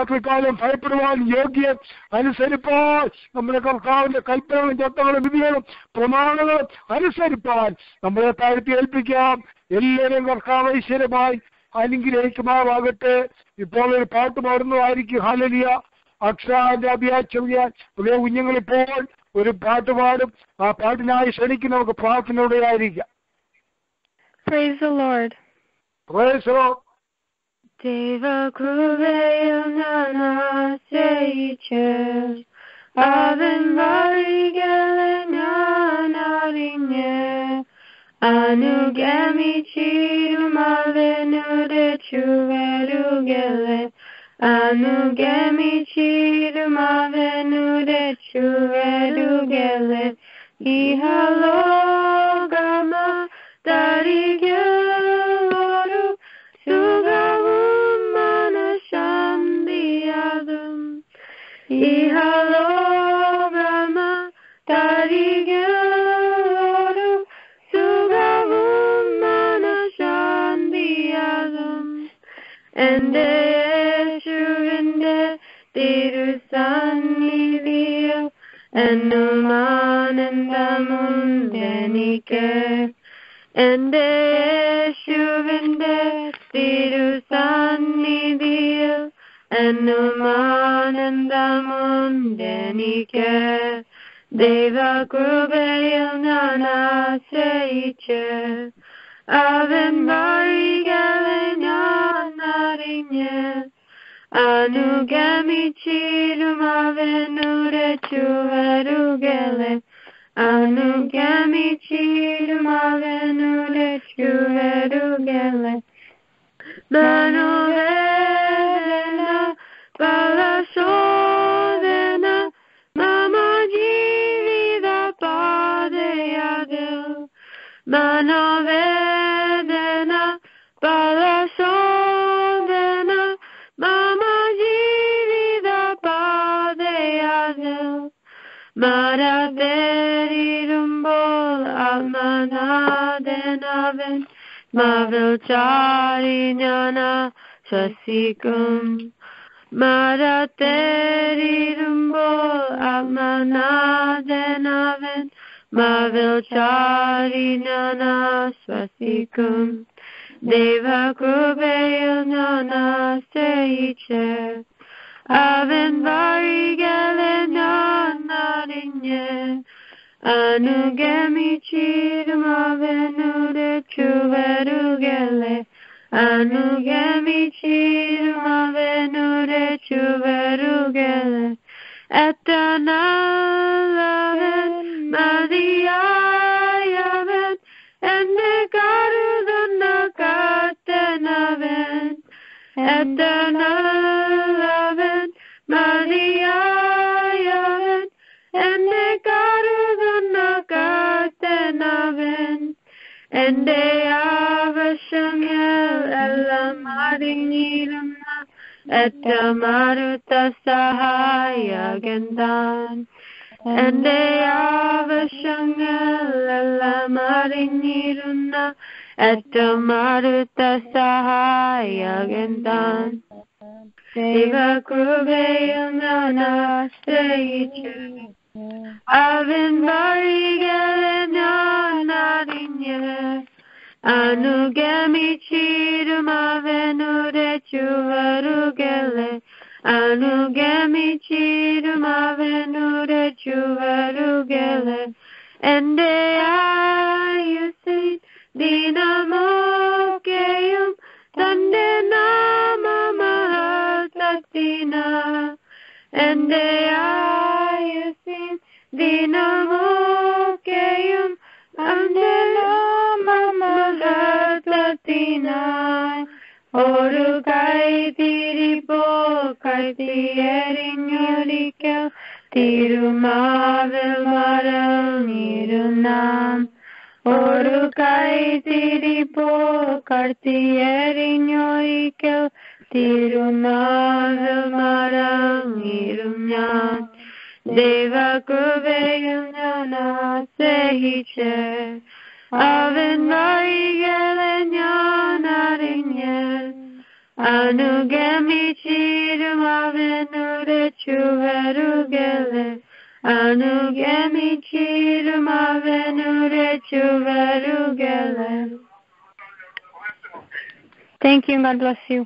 കാലം ഭയപ്പെടുവാൻ യോഗ്യം അനുസരിപ്പാൻ നമ്മുടെ കർത്താവിന്റെ കൽപ്പനകളും ചട്ടങ്ങളും വിധികളും പ്രമാണങ്ങളും അനുസരിപ്പാൻ നമ്മളെ താഴ്ത്തി ഏൽപ്പിക്കാം എല്ലാവരും കർത്താവ് ഐശ്വര്യമായി അനുഗ്രഹിക്കുമാറാകട്ടെ ഇപ്പോൾ ഒരു പാട്ട് പാടുന്നതായിരിക്കും ഹാലലിയ അക്ഷരാന്റെ അഭ്യാസം പുതിയ കുഞ്ഞുങ്ങളിപ്പോൾ ഒരു പാട്ട് പാടും ആ പാട്ടിനായി ക്ഷണിക്കുന്ന നമുക്ക് പ്രാർത്ഥനയോടെ ആയിരിക്കാം Praise the Lord. Praise the Lord. ദൈവകൃപയിൽ ഞാൻ ആശ്രയിച്ച് അവൻ വഴികളെ ഞാൻ അറിഞ്ഞ് അനുഗമിച്ചിരും അവനുടെ ചുവരുകളെ അനുഗമിച്ചിരും അവനുടെ ചുവരുകളെ ഇഹലോകമ തരികോരു സുഖവും മനഃശാന്തിയാകും ഇഹലോകമ തരികോരു സുഖവും മനഃശാന്തിയാകും എന്റെ യേശുവിന്റെ തിരുസന്നിധിയിൽ എന്നും ആനന്ദമുണ്ടെനിക്ക് എന്റെ യേശുവിന്റെ തിരുസന്നിധിയിൽ എന്നും ആനന്ദമുണ്ടെനിക്ക് ദൈവകൃപയിൽ ഞാൻ ആശ്രയിച്ച് അവൻ വഴികളെ ഞാൻ അറിഞ്ഞ് അനുഗമിച്ചിരും അവനുടെ ചുവരുകളെ അനുഗമിച്ചിരും അവനുടെ ചുവരുകളെ മനോവേദന പരശോധന മമ ജീവിത പാതയാകും മനോവേദന പരശോധന മമ ജീവിത പാതയാകും മരതേരിടുമ്പോൾ ആത്മനാഥനവൻ മകൾ ചാരി ഞാൻ ശ്വസിക്കും മരത്തേരിടുമ്പോൾ ആത്മനാഥനവൻ മകൾ ചാരി ഞാൻ ശ്വസിക്കും ദൈവകൃപയിൽ ഞാൻ ആശ്രയിച്ച് അവൻ വഴികളെ ഞാൻ അറിഞ്ഞ് അനുഗമിച്ചിരും അവനുടെ ചുവരുകളെ അനുഗമിച്ചിരും അവനുടെ ചുവരുകളെ എത്തനവൻ മതിയായവൻ എന്നെ കരുതുന്ന കാത്തനവൻ എത്തനവൻ മതിയായവൻ എന്നെ കരുതുന്ന കാത്തനവൻ എന്റെ ആവശ്യങ്ങൾ എല്ലാം അറിഞ്ഞിരുന്ന ഏറ്റവും അടുത്ത സഹായകൻ താൻ എന്റെ ആവശ്യങ്ങൾ എല്ലാം അറിഞ്ഞിരുന്ന ഏറ്റവും അടുത്ത സഹായകൻ താൻ ദൈവകൃപയിൽ ഞാൻ ആശ്രയിച്ചു അവൻ വഴികളെ ഞാൻ അറിഞ്ഞ് അനുഗമിച്ചിരും അവനുടെ ചുവരുകളെ അനുഗമിച്ചിരും അവനുടെ ചുവരുകളെ എന്റെ ആയുസിൽ ദിനമൊക്കെയും തന്റെ നാമമഹത്വത്തിന എന്റെ ആയുസിൽ ദിനമൊക്കെയും തന്റെ നാമമഹത്വത്തിനായി ഒരു കൈതിരിപ്പോ കൈത്തിയെറിഞ്ഞൊരിക്കൽ തിരുമാവിൽ മറഞ്ഞിരുന്നാം ഒരു കൈതിരിപ്പോ കടത്തിയെറിഞ്ഞൊരിക്കൽ തിരുനാവിൽ മറഞ്ഞിരും ഞാൻ ദൈവകൃപയും ഞാൻ ആശ്രയിച്ച് അവൻ വഴികളെ ഞാൻ അറിഞ്ഞ് അനുഗമിച്ചിരും അവൻ ചുവരുകളെ അനുഗമിച്ചിരും അവനുടെ ചുവരുകളെ thank you God bless you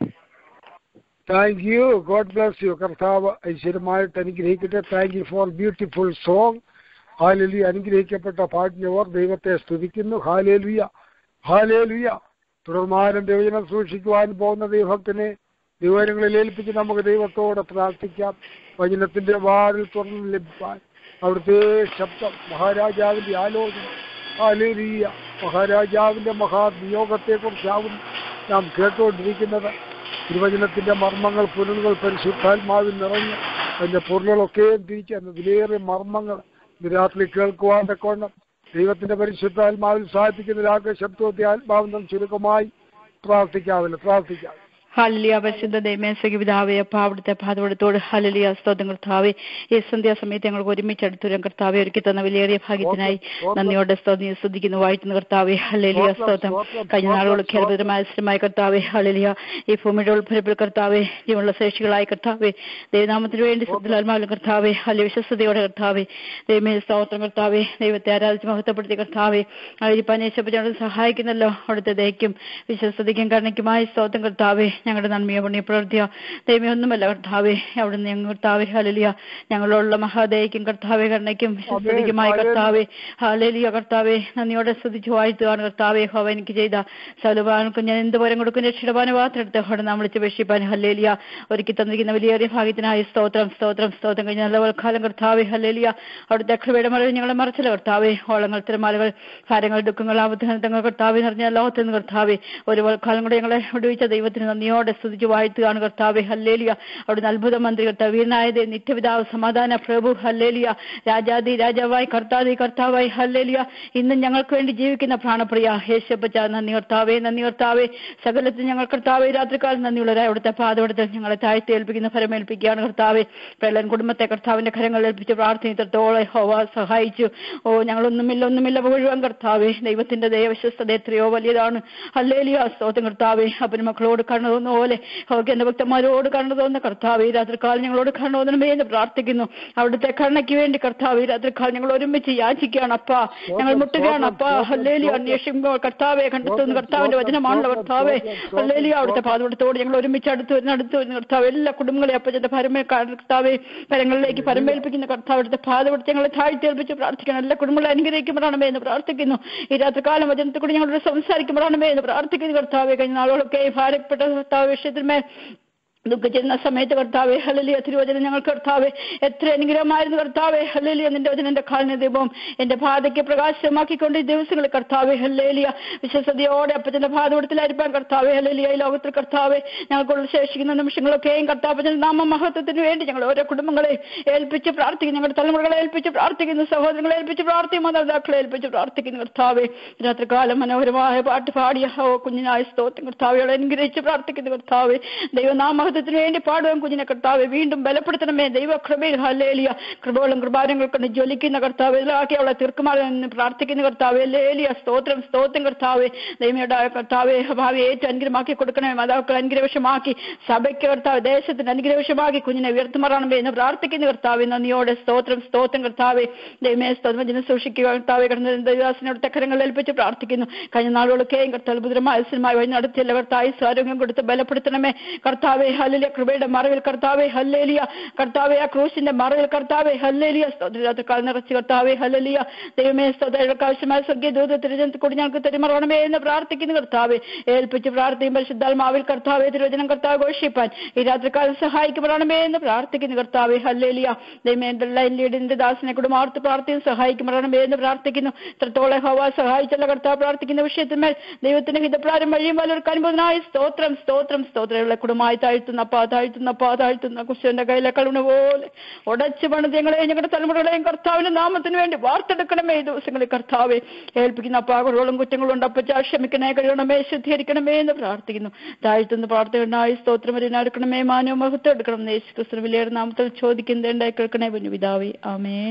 thank you God bless you കർത്താവ് ഐശ്വര്യമായിട്ട് അനുഗ്രഹിക്കട്ടെ thank you for beautiful song ഹാലേലുയ അനുഗ്രഹിക്കപ്പെട്ട പാട്ടിനവർ ദൈവത്തെ സ്തുതിക്കുന്നു ഹാലേലുയ ഹാലേലുയ തുടർമാനം ദൈവജനം സൂക്ഷിക്കുവാൻ പോകുന്ന ദൈവത്തിനെ ദൈവങ്ങളിൽ ഏൽപ്പിച്ച് നമുക്ക് ദൈവത്തോടെ പ്രാർത്ഥിക്കാം വചനത്തിന്റെ വാറിൽ തുറന്നു ലഭിക്കാൻ അവിടുത്തെ ശബ്ദം മഹാരാജാവിന്റെ ആലോചന ഹാലേലിയ മഹാരാജാവിന്റെ മഹാനിയോഗത്തെക്കുറിച്ചാവും നാം കേട്ടുകൊണ്ടിരിക്കുന്നത് തിരുവചനത്തിന്റെ മർമ്മങ്ങൾ പുനലുകൾ പരിശുദ്ധാത്മാവിൽ നിറഞ്ഞ് അതിന്റെ പൊരുളുകളൊക്കെയും തിരിച്ച് അതിന് വിലയേറിയ മർമ്മങ്ങൾ ഇന്ന് രാത്രി കേൾക്കുവാൻ തക്കോണം ദൈവത്തിന്റെ പരിശുദ്ധാത്മാവിൽ സാധിക്കുന്ന രാഗ ശബ്ദത്തെ ആത്മാവിനും ചുരുക്കമായി പ്രാർത്ഥിക്കാവില്ല പ്രാർത്ഥിക്കാം ഹല്ലിയ പരിശുദ്ധ ദൈമേശ്വരി പിതാവേ അപ്പ അവിടുത്തെ പാതവടത്തോട് ഹല്ലിയ സ്തോത്രം കർത്താവെ ഈ സന്ധ്യാസമയത്ത് ഞങ്ങൾക്ക് ഒരുമിച്ച് അടുത്തുരം കർത്താവെ ഒരുക്കി തന്ന വിലയേറിയ ഭാഗ്യത്തിനായി നന്ദിയോടെ സ്തോത്രം സ്തുതിക്കുന്നു വായിക്കുന്ന കർത്താവെ ഹല്ലേലിയ സ്തോത്രം കഴിഞ്ഞ നാളുകളൊക്കെ അത്ഭുതമായ സ്ഥിരമായ കർത്താവെ ഹല്ലേലിയ ഈ ഭൂമിയുടെ ഉൾപ്പരപ്പിൽ കർത്താവെ ജീവനുള്ള ശേഷികളായ കർത്താവെ ദൈവനാമത്തിന് വേണ്ടി ശുദ്ധാത്മാവിലും കർത്താവെ ഹല്യ വിശ്വസ്തയോടെ കർത്താവെ ദൈവമേ സ്തോത്രം കർത്താവെ ദൈവത്തെ ആരാധിച്ച് മഹത്വപ്പെടുത്തി കർത്താവെ അഴിപ്പനേശപ്പച്ചോട് സഹായിക്കുന്നല്ലോ അവിടുത്തെ ദയക്കും വിശ്വസ്തയ്ക്കും കരുണയ്ക്കുമായ സ്തോത്രം കർത്താവെ ഞങ്ങളുടെ നന്മയോ പുണ്യ പ്രവൃത്തിയോ ദൈവമേ ഒന്നുമല്ല കർത്താവെ അവിടുന്ന് ഞങ്ങൾ കർത്താവെ ഹലലിയ ഞങ്ങളുള്ള മഹാദയക്കും കർത്താവെ കരുണയ്ക്കും വിശ്വസ്തയ്ക്കുമായ കർത്താവെ ഹാലലിയ കർത്താവെ നന്ദിയോടെ സ്തുതിച്ചു വാഴ്ത്തുകയാണ് കർത്താവെ ഹോവ എനിക്ക് ചെയ്ത സലുപാനക്കും ഞാൻ എന്ത് പോരം കൊടുക്കും രക്ഷിടപാന പാത്രെടുത്ത് അവിടെ നാം വിളിച്ച് വെഷിപ്പാൻ ഹല്ലേലിയ ഒരുക്കി തന്നിരിക്കുന്ന വലിയേറിയ ഭാഗ്യത്തിനായ സ്തോത്രം സ്തോത്രം സ്തോത്രം കഴിഞ്ഞ നല്ല കാലം കർത്താവെ ഹല്ലേലിയ അവിടുത്തെ അക്രമയുടെ മറവിൽ ഞങ്ങളെ മറച്ചില്ല കർത്താവെ ഓളങ്ങൾ തിരമാലകൾ ഭാരങ്ങൾ ദുഃഖങ്ങൾ ആബദ്ധങ്ങൾ കർത്താവെ നിറഞ്ഞ ലോകത്തിൽ നിന്ന് കർത്താവെ ഒരു കാലം കൂടെ ഞങ്ങളെ വിടുവിച്ച ദൈവത്തിന് നന്ദിയോടെ സ്തുതിച്ച് വാഴ്ത്തുകയാണ് കർത്താവെ ഹല്ലേലിയ അവിടുന്ന് അത്ഭുത മന്ത്രി കർത്താവ് വീരനായത് നിത്യപിതാവ് സമാധാന പ്രഭു ഹല്ലേലിയ രാജാതി രാജാവായി കർത്താതി കർത്താവായി ഹല്ലേലിയ ഇന്നും ഞങ്ങൾക്ക് വേണ്ടി ജീവിക്കുന്ന പ്രാണപ്രിയ യേശപ്പച്ച നന്ദി കർത്താവേ നന്ദി കർത്താവേ സകലത്തിൽ ഞങ്ങൾ കർത്താവെ രാത്രികാലം നന്ദിയുള്ളവരായി അവിടുത്തെ പാതപടത്തിൽ ഞങ്ങളെ താഴ്ത്തി ഏൽപ്പിക്കുന്ന ഫലമേൽപ്പിക്കുകയാണ് കർത്താവെ പ്രളയൻ കുടുംബത്തെ കർത്താവിന്റെ കരങ്ങളിൽ ഏൽപ്പിച്ച് പ്രാർത്ഥന ഇത്രത്തോളം ഹോവ സഹായിച്ചു ഓ ഞങ്ങളൊന്നുമില്ല ഒന്നുമില്ല മുഴുവൻ കർത്താവെ ദൈവത്തിന്റെ ദൈവവിശ്വസ്തത എത്രയോ വലിയതാണ് ഹല്ലേലിയ സ്തോത്രം കർത്താവെ അപ്പന് മക്കളോട് കണ്ണു തോന്നുന്ന പോലെ അവർക്ക് എന്റെ ഭക്തന്മാരോട് കണ്ണു തോന്നുന്ന കർത്താവ് ഈ രാത്രികാലം ഞങ്ങളോട് കണ്ണു തോന്നണമേ എന്ന് പ്രാർത്ഥിക്കുന്നു അവിടുത്തെ കരുണയ്ക്ക് വേണ്ടി കർത്താവ് ഈ രാത്രികാലം ഞങ്ങൾ ഒരുമിച്ച് യാചിക്കുകയാണ് അപ്പാ ഞങ്ങൾ മുട്ടുകയാണ് അപ്പാ ഹല്ലേലി അന്വേഷിക്കുമ്പോൾ കർത്താവെ കണ്ടെത്തുന്ന കർത്താവിന്റെ വചനമാണല്ലോ കർത്താവെ ഹല്ലേലി അവിടുത്തെ പാതപടത്തോട് ഞങ്ങൾ ഒരുമിച്ച് അടുത്ത് വരുന്ന അടുത്ത് വരുന്ന കർത്താവ് എല്ലാ കുടുംബങ്ങളെ അപ്പച്ചന്റെ പരമേ കർത്താവെ കരങ്ങളിലേക്ക് പരമേൽപ്പിക്കുന്ന കർത്താവ് അവിടുത്തെ പാതപടത്തെ ഞങ്ങളെ താഴ്ത്തിയേൽപ്പിച്ച് പ്രാർത്ഥിക്കണം എല്ലാ കുടുംബങ്ങളെ അനുഗ്രഹിക്കുമ്പോഴാണമേ എന്ന് പ്രാർത്ഥിക്കുന്നു ഈ രാത്രികാലം വചനത്തെ കൂടി ഞങ്ങളോട് സംസാരിക്കുമ്പോഴാണമേ എന്ന് പ്രാർത്ഥിക്കുന്നു കർത്താവെ കഴിഞ്ഞ നാളുകളൊക്കെ ഭാരപ്പെട്ട കർത്താവ് വിഷയത്തിന്മേൽ ദുഃഖിച്ചിരുന്ന സമയത്ത് കർത്താവെ ഹലലിയ തിരുവചനം ഞങ്ങൾ കർത്താവെ എത്ര അനുഗ്രഹമായിരുന്നു കർത്താവെ ഹലലിയ നിന്റെ വചനം എന്റെ കാലിന് ദീപവും എന്റെ പാതയ്ക്ക് പ്രകാശമാക്കിക്കൊണ്ട് ഈ ദിവസങ്ങളിൽ കർത്താവെ ഹല്ലേലിയ വിശ്വസതയോടെ അപ്പച്ചന്റെ പാതപടത്തിലായിരിക്കാൻ കർത്താവെ ഹല്ലേലിയ ഈ ലോകത്തിൽ കർത്താവെ ഞങ്ങൾക്കുള്ള ശേഷിക്കുന്ന നിമിഷങ്ങളൊക്കെയും കർത്താപ്പച്ചന്റെ നാമ മഹത്വത്തിന് വേണ്ടി ഞങ്ങൾ ഓരോ കുടുംബങ്ങളെ ഏൽപ്പിച്ച് പ്രാർത്ഥിക്കുന്നു ഞങ്ങളുടെ തലമുറകളെ ഏൽപ്പിച്ച് പ്രാർത്ഥിക്കുന്നു സഹോദരങ്ങളെ ഏൽപ്പിച്ച് പ്രാർത്ഥിക്കും മാതാപിതാക്കളെ ഏൽപ്പിച്ച് പ്രാർത്ഥിക്കുന്നു കർത്താവെ രാത്രികാലം മനോഹരമായ പാട്ട് പാടിയ ഓ കുഞ്ഞിനായ സ്തോത്രം കർത്താവെ അനുഗ്രഹിച്ച് പ്രാർത്ഥിക്കുന്നു കർത്താവെ ദൈവനാമഹത്വത്തിന് വേണ്ടി പാടുവാൻ കുഞ്ഞിനെ കർത്താവെ വീണ്ടും ബലപ്പെടുത്തണമേ ദൈവകൃപയിൽ ഹല്ലേലിയ കൃപകളും കൃപാരങ്ങൾ കൊണ്ട് ജ്വലിക്കുന്ന കർത്താവ് ഇതിലാക്കി അവളെ തീർക്കുമാറെന്ന് പ്രാർത്ഥിക്കുന്ന കർത്താവ് ലേലിയ സ്തോത്രം സ്തോത്രം കർത്താവെ ദൈവയുടെ കർത്താവെ ഭാവി ഏറ്റവും അനുഗ്രഹമാക്കി കൊടുക്കണമേ മാതാക്കൾ അനുഗ്രഹമാക്കി സഭയ്ക്ക് കർത്താവ് ദേശത്തിന് അനുഗ്രഹമാക്കി കുഞ്ഞിനെ ഉയർത്തുമാറണമേ എന്ന് പ്രാർത്ഥിക്കുന്ന കർത്താവ് നന്ദിയോടെ സ്തോത്രം സ്തോത്രം കർത്താവെ ദൈവമേ സ്തോത്രം ജനം സൂക്ഷിക്കുക കർത്താവെ കടന്ന ദൈവദാസിനോട് തക്കരങ്ങൾ ഏൽപ്പിച്ച് പ്രാർത്ഥിക്കുന്നു കഴിഞ്ഞ നാളുകളൊക്കെയും കർത്താവ് അത്ഭുതമായ സ്ഥിരമായി വഴി നടത്തിയല്ല കർത്താവ് ആരോഗ്യം കൊടുത്ത് ബലപ്പെടുത്തണമേ കർത്താവെ ഹല്ലേലിയ കൃപയുടെ മറവിൽ കർത്താവെ ഹല്ലേലിയ കർത്താവെ ആ ക്രൂശിന്റെ മറവിൽ കർത്താവെ ഹല്ലേലിയ സ്തോത്രകാൽ നിറച്ച് കർത്താവെ ഹല്ലേലിയ ദൈവമേ സ്തോത്രങ്ങൾക്ക് ആവശ്യമായ സ്വർഗീയ ദൂത തിരുജനത്തിൽ കൂടി ഞങ്ങൾക്ക് തെരുമറണമേ എന്ന് പ്രാർത്ഥിക്കുന്നു കർത്താവെ ഏൽപ്പിച്ച് പ്രാർത്ഥിക്കും പരിശുദ്ധാത്മാവിൽ കർത്താവെ തിരുവചനം കർത്താവ് ഘോഷിപ്പാൻ ഈ രാത്രികാലം സഹായിക്കുമറണമേ എന്ന് പ്രാർത്ഥിക്കുന്നു കർത്താവെ ഹല്ലേലിയ ദൈവമേ ലൈൻ ലീഡിന്റെ ദാസിനെ കൂടി മാർത്ത് പ്രാർത്ഥിയും സഹായിക്കുമറണമേ എന്ന് പ്രാർത്ഥിക്കുന്നു ഇത്രത്തോളം ഹോവ സഹായിച്ചല്ല കർത്താവ് പ്രാർത്ഥിക്കുന്ന വിഷയത്തിന്മേൽ ദൈവത്തിന്റെ ഹിതപ്രാരം വഴിയും വല്ലവർക്ക് അനുഭവനായി സ്തോത്രം സ്തോത്രം സ്തോത്രങ്ങളെ കുടുംബമായി താഴ്ത്തുന്ന പാ താഴ്ത്തുന്ന പാ താഴ്ത്തുന്ന കുശന്റെ കയ്യിലെ കളുണ പോലെ ഉടച്ചു പണിത് ഞങ്ങളെ ഞങ്ങളുടെ തലമുറകളെയും കർത്താവിന്റെ നാമത്തിന് വേണ്ടി വാർത്തെടുക്കണമേ ഈ ദിവസങ്ങളിൽ കർത്താവെ ഏൽപ്പിക്കുന്ന അപ്പാകുകളും കുറ്റങ്ങളും ഉണ്ട് അപ്പച്ച ക്ഷമിക്കണേ കഴിയണമേ ശുദ്ധീകരിക്കണമേ എന്ന് പ്രാർത്ഥിക്കുന്നു താഴ്ത്തുന്ന പ്രാർത്ഥനയായി സ്തോത്രം വരെടുക്കണമേ മാനവ മഹത്വം എടുക്കണം യേശു ക്രിസ്തു വിലയേറെ നാമത്തിൽ ചോദിക്കുന്നതുണ്ടായി കേൾക്കണേ കുഞ്ഞു പിതാവേ ആമേൻ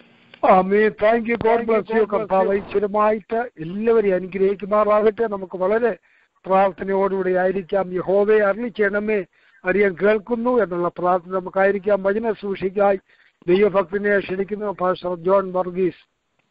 ആമേ thank you God bless you കർത്താവ് ഐശ്വര്യമായിട്ട് എല്ലാവരെയും അനുഗ്രഹിക്കുമാറാകട്ടെ നമുക്ക് വളരെ പ്രാർത്ഥനയോടുകൂടി ആയിരിക്കാം യഹോവയെ അരളി ചെയ്യണമേ അറിയാൻ കേൾക്കുന്നു എന്നുള്ള പ്രാർത്ഥന നമുക്കായിരിക്കാം വചന സൂക്ഷിക്കായി ദൈവഭക്തിനെ ക്ഷണിക്കുന്നു പാസ്റ്റർ ജോൺ വർഗീസ്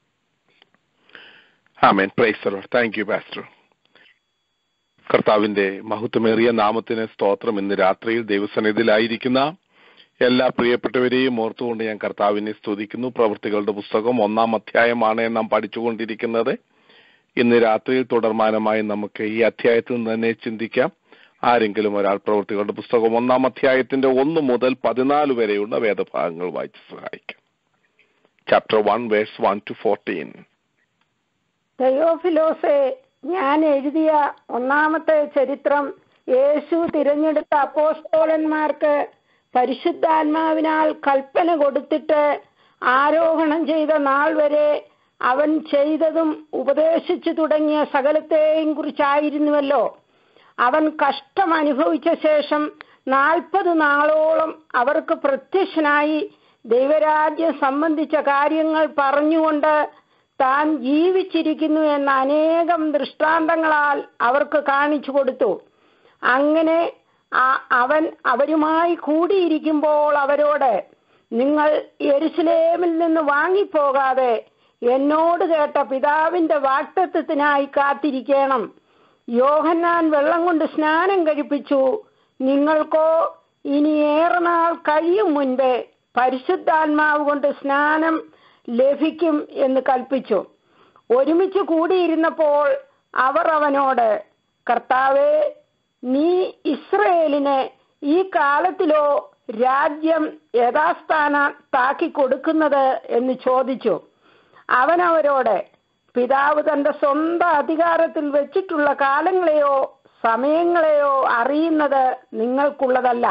ആമേൻ praise Lord thank you pastor കർത്താവിന്റെ മഹത്വമേറിയ നാമത്തിന് സ്തോത്രം ഇന്ന് രാത്രിയിൽ ദൈവസന്നിധിയിലായിരിക്കുന്ന എല്ലാ പ്രിയപ്പെട്ടവരെയും ഓർത്തുകൊണ്ട് ഞാൻ കർത്താവിനെ സ്തുതിക്കുന്നു പ്രവൃത്തികളുടെ പുസ്തകം ഒന്നാം അധ്യായമാണ് നാം പഠിച്ചുകൊണ്ടിരിക്കുന്നത് ഇന്ന് രാത്രിയിൽ തുടർമാനമായി നമുക്ക് ഈ അധ്യായത്തിൽ നിന്ന് തന്നെ ചിന്തിക്കാം ആരെങ്കിലും ഒരാൾ പ്രവൃത്തികളുടെ പുസ്തകം ഒന്നാം അധ്യായത്തിന്റെ ഒന്ന് മുതൽ പതിനാല് വരെയുള്ള വേദഭാഗങ്ങൾ വായിച്ച് സഹായിക്കാം chapter one verse one two fourteen തെയോഫിലോസെ ഞാൻ എഴുതിയ ഒന്നാമത്തെ ചരിത്രം യേശു തിരഞ്ഞെടുത്ത അപ്പോസ്തോലന്മാർക്ക് പരിശുദ്ധാത്മാവിനാൽ കൽപ്പന കൊടുത്തിട്ട് ആരോഹണം ചെയ്ത നാൾ വരെ അവൻ ചെയ്തതും ഉപദേശിച്ചു തുടങ്ങിയ സകലത്തെയും കുറിച്ചായിരുന്നുവല്ലോ അവൻ കഷ്ടം അനുഭവിച്ച ശേഷം നാൽപ്പത് നാളോളം അവർക്ക് പ്രത്യക്ഷനായി ദൈവരാജ്യം സംബന്ധിച്ച കാര്യങ്ങൾ പറഞ്ഞുകൊണ്ട് താൻ ജീവിച്ചിരിക്കുന്നു എന്ന അനേകം ദൃഷ്ടാന്തങ്ങളാൽ അവർക്ക് കാണിച്ചു കൊടുത്തു അങ്ങനെ ആ- അവൻ അവരുമായി കൂടിയിരിക്കുമ്പോൾ അവരോട് നിങ്ങൾ യെരുസലേമിൽ നിന്ന് വാങ്ങിപ്പോകാതെ എന്നോട് കേട്ട പിതാവിന്റെ വാക്തത്വത്തിനായി കാത്തിരിക്കണം യോഹന്നാൻ വെള്ളം കൊണ്ട് സ്നാനം കഴിപ്പിച്ചു നിങ്ങൾക്കോ ഇനി ഏറെ നാൾ കഴിയും മുൻപേ പരിശുദ്ധാത്മാവ് കൊണ്ട് സ്നാനം ലഭിക്കും എന്ന് കൽപ്പിച്ചു ഒരുമിച്ച് കൂടിയിരുന്നപ്പോൾ അവർ അവനോട് കർത്താവേ നീ ഇസ്രയേലിന് ഈ കാലത്തിലോ രാജ്യം യഥാസ്ഥാനത്താക്കി കൊടുക്കുന്നത് എന്ന് ചോദിച്ചു അവൻ അവരോട് പിതാവ് തന്റെ സ്വന്തം അധികാരത്തിൽ വെച്ചിട്ടുള്ള കാലങ്ങളെയോ സമയങ്ങളെയോ അറിയുന്നത് നിങ്ങൾക്കുള്ളതല്ല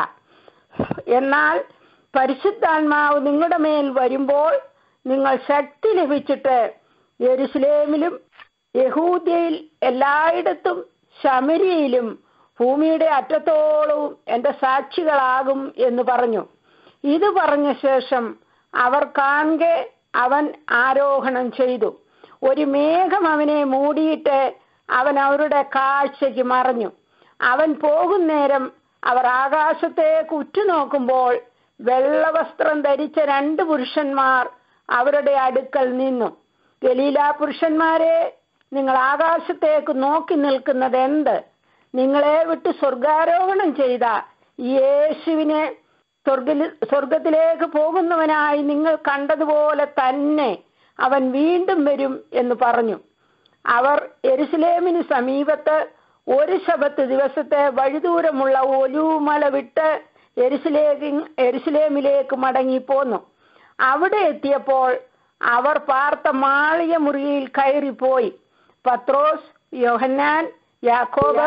എന്നാൽ പരിശുദ്ധാത്മാവ് നിങ്ങളുടെ മേൽ വരുമ്പോൾ നിങ്ങൾ ശക്തി ലഭിച്ചിട്ട് യെരുസലേമിലും യഹൂദ്യയിൽ എല്ലായിടത്തും ശമരിയിലും ഭൂമിയുടെ അറ്റത്തോളവും എന്റെ സാക്ഷികളാകും എന്ന് പറഞ്ഞു ഇത് പറഞ്ഞ ശേഷം അവർ കാണെ അവൻ ആരോഹണം ചെയ്തു ഒരു മേഘം അവനെ മൂടിയിട്ട് അവൻ അവരുടെ കാഴ്ചയ്ക്ക് മറഞ്ഞു അവൻ പോകുന്നേരം അവർ ആകാശത്തേക്ക് ഉറ്റുനോക്കുമ്പോൾ വെള്ളവസ്ത്രം ധരിച്ച രണ്ട് പുരുഷന്മാർ അവരുടെ അടുക്കൽ നിന്നു ഗലീല പുരുഷന്മാരെ നിങ്ങൾ ആകാശത്തേക്ക് നോക്കി നിൽക്കുന്നത് എന്ത് നിങ്ങളെ വിട്ട് സ്വർഗാരോഹണം ചെയ്ത ഈ യേശുവിനെ സ്വർഗിൽ സ്വർഗത്തിലേക്ക് പോകുന്നവനായി നിങ്ങൾ കണ്ടതുപോലെ തന്നെ അവൻ വീണ്ടും വരും എന്ന് പറഞ്ഞു അവർ എരുസലേമിന് സമീപത്ത് ഒരു ശബത്ത് ദിവസത്തെ വഴിദൂരമുള്ള ഒലുമല വിട്ട് എരുസലേക്ക് എരുസലേമിലേക്ക് മടങ്ങിപ്പോന്നു അവിടെ എത്തിയപ്പോൾ അവർ പാർത്ത മാളിക മുറിയിൽ കയറിപ്പോയി പത്രോസ് യോഹന്നാൻ യാക്കോബ്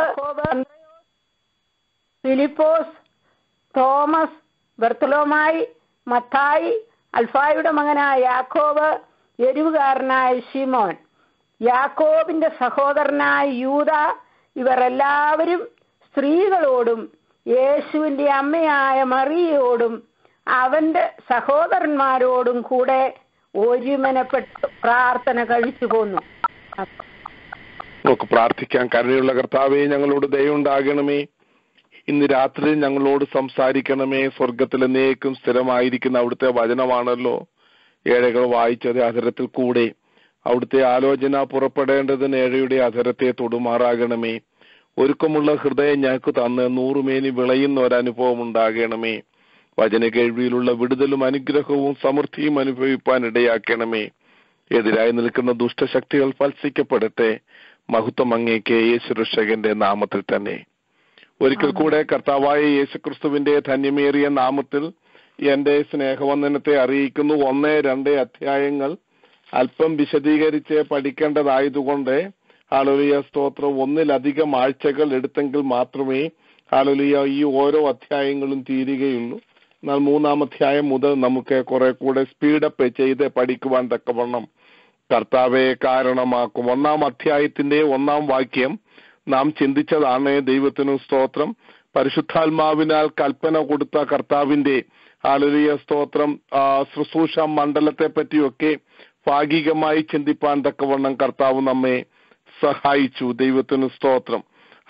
ഫിലിപ്പോസ് തോമസ് ബർത്തലോമായി മത്തായി അൽഫായുടെ മകനായ യാക്കോബ് എരിവുകാരനായ ഷിമോൻ യാക്കോബിന്റെ സഹോദരനായ യൂത ഇവർ എല്ലാവരും സ്ത്രീകളോടും യേശുവിന്റെ അമ്മയായ മറിയയോടും അവന്റെ സഹോദരന്മാരോടും കൂടെ ഒരുമനപ്പെട്ട് പ്രാർത്ഥന കഴിച്ചു പോന്നു നമുക്ക് പ്രാർത്ഥിക്കാം കരുണയുള്ള കർത്താവെ ഞങ്ങളോട് ദയുണ്ടാകണമേ ഇന്ന് രാത്രി ഞങ്ങളോട് സംസാരിക്കണമേ സ്വർഗത്തിൽ എന്നേക്കും സ്ഥിരമായിരിക്കുന്ന അവിടുത്തെ വചനമാണല്ലോ ഏഴകൾ വായിച്ചത് അധരത്തിൽ കൂടെ അവിടുത്തെ ആലോചന പുറപ്പെടേണ്ടതിന് ഏഴയുടെ അധരത്തെ തൊടുമാറാകണമേ ഒരുക്കമുള്ള ഹൃദയം ഞങ്ങൾക്ക് തന്ന് നൂറുമേനി വിളയുന്ന ഒരനുഭവം ഉണ്ടാകണമേ വചന കേൾവിയിലുള്ള വിടുതലും അനുഗ്രഹവും സമൃദ്ധിയും അനുഭവിപ്പാൻ ഇടയാക്കണമേ എതിരായി നിൽക്കുന്ന ദുഷ്ടശക്തികൾ ഫത്സിക്കപ്പെടട്ടെ മഹത്വം അങ്ങേക്ക് യേശു രക്ഷകന്റെ നാമത്തിൽ തന്നെ ഒരിക്കൽ കൂടെ കർത്താവായ യേശുക്രിസ്തുവിന്റെ ധന്യമേറിയ നാമത്തിൽ എന്റെ സ്നേഹവന്ദനത്തെ അറിയിക്കുന്നു ഒന്ന് രണ്ട് അധ്യായങ്ങൾ അല്പം വിശദീകരിച്ച് പഠിക്കേണ്ടതായതുകൊണ്ട് ഹാലലിയ സ്തോത്രം ഒന്നിലധികം ആഴ്ചകൾ എടുത്തെങ്കിൽ മാത്രമേ ഹാലലിയ ഈ ഓരോ അധ്യായങ്ങളും തീരുകയുള്ളൂ എന്നാൽ മൂന്നാം അധ്യായം മുതൽ നമുക്ക് കുറെ കൂടെ സ്പീഡപ്പ് ചെയ്ത് പഠിക്കുവാൻ തക്കവണ്ണം കർത്താവെ കാരണമാക്കും ഒന്നാം അധ്യായത്തിന്റെ ഒന്നാം വാക്യം നാം ചിന്തിച്ചതാണ് ദൈവത്തിനു സ്തോത്രം പരിശുദ്ധാത്മാവിനാൽ കൽപ്പന കൊടുത്ത കർത്താവിന്റെ ആലുലിയ സ്തോത്രം ആ, ശുശ്രൂഷ മണ്ഡലത്തെ പറ്റിയൊക്കെ ഭാഗികമായി ചിന്തിപ്പാൻ തക്കവണ്ണം കർത്താവ് നമ്മെ സഹായിച്ചു ദൈവത്തിന് സ്തോത്രം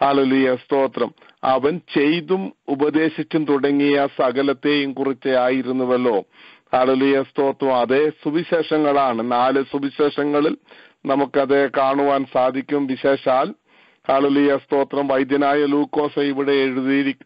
ഹാലലിയ സ്തോത്രം അവൻ ചെയ്തും ഉപദേശിച്ചും തുടങ്ങിയ സകലത്തെയും കുറിച്ച് ആയിരുന്നുവല്ലോ ഹാലലിയ സ്തോത്രം അതേ സുവിശേഷങ്ങളാണ് നാല് സുവിശേഷങ്ങളിൽ നമുക്കത് കാണുവാൻ സാധിക്കും വിശേഷാൽ ഹാലലിയ സ്തോത്രം വൈദ്യനായ ലൂക്കോസ് ഇവിടെ എഴുതിയിരിക്കും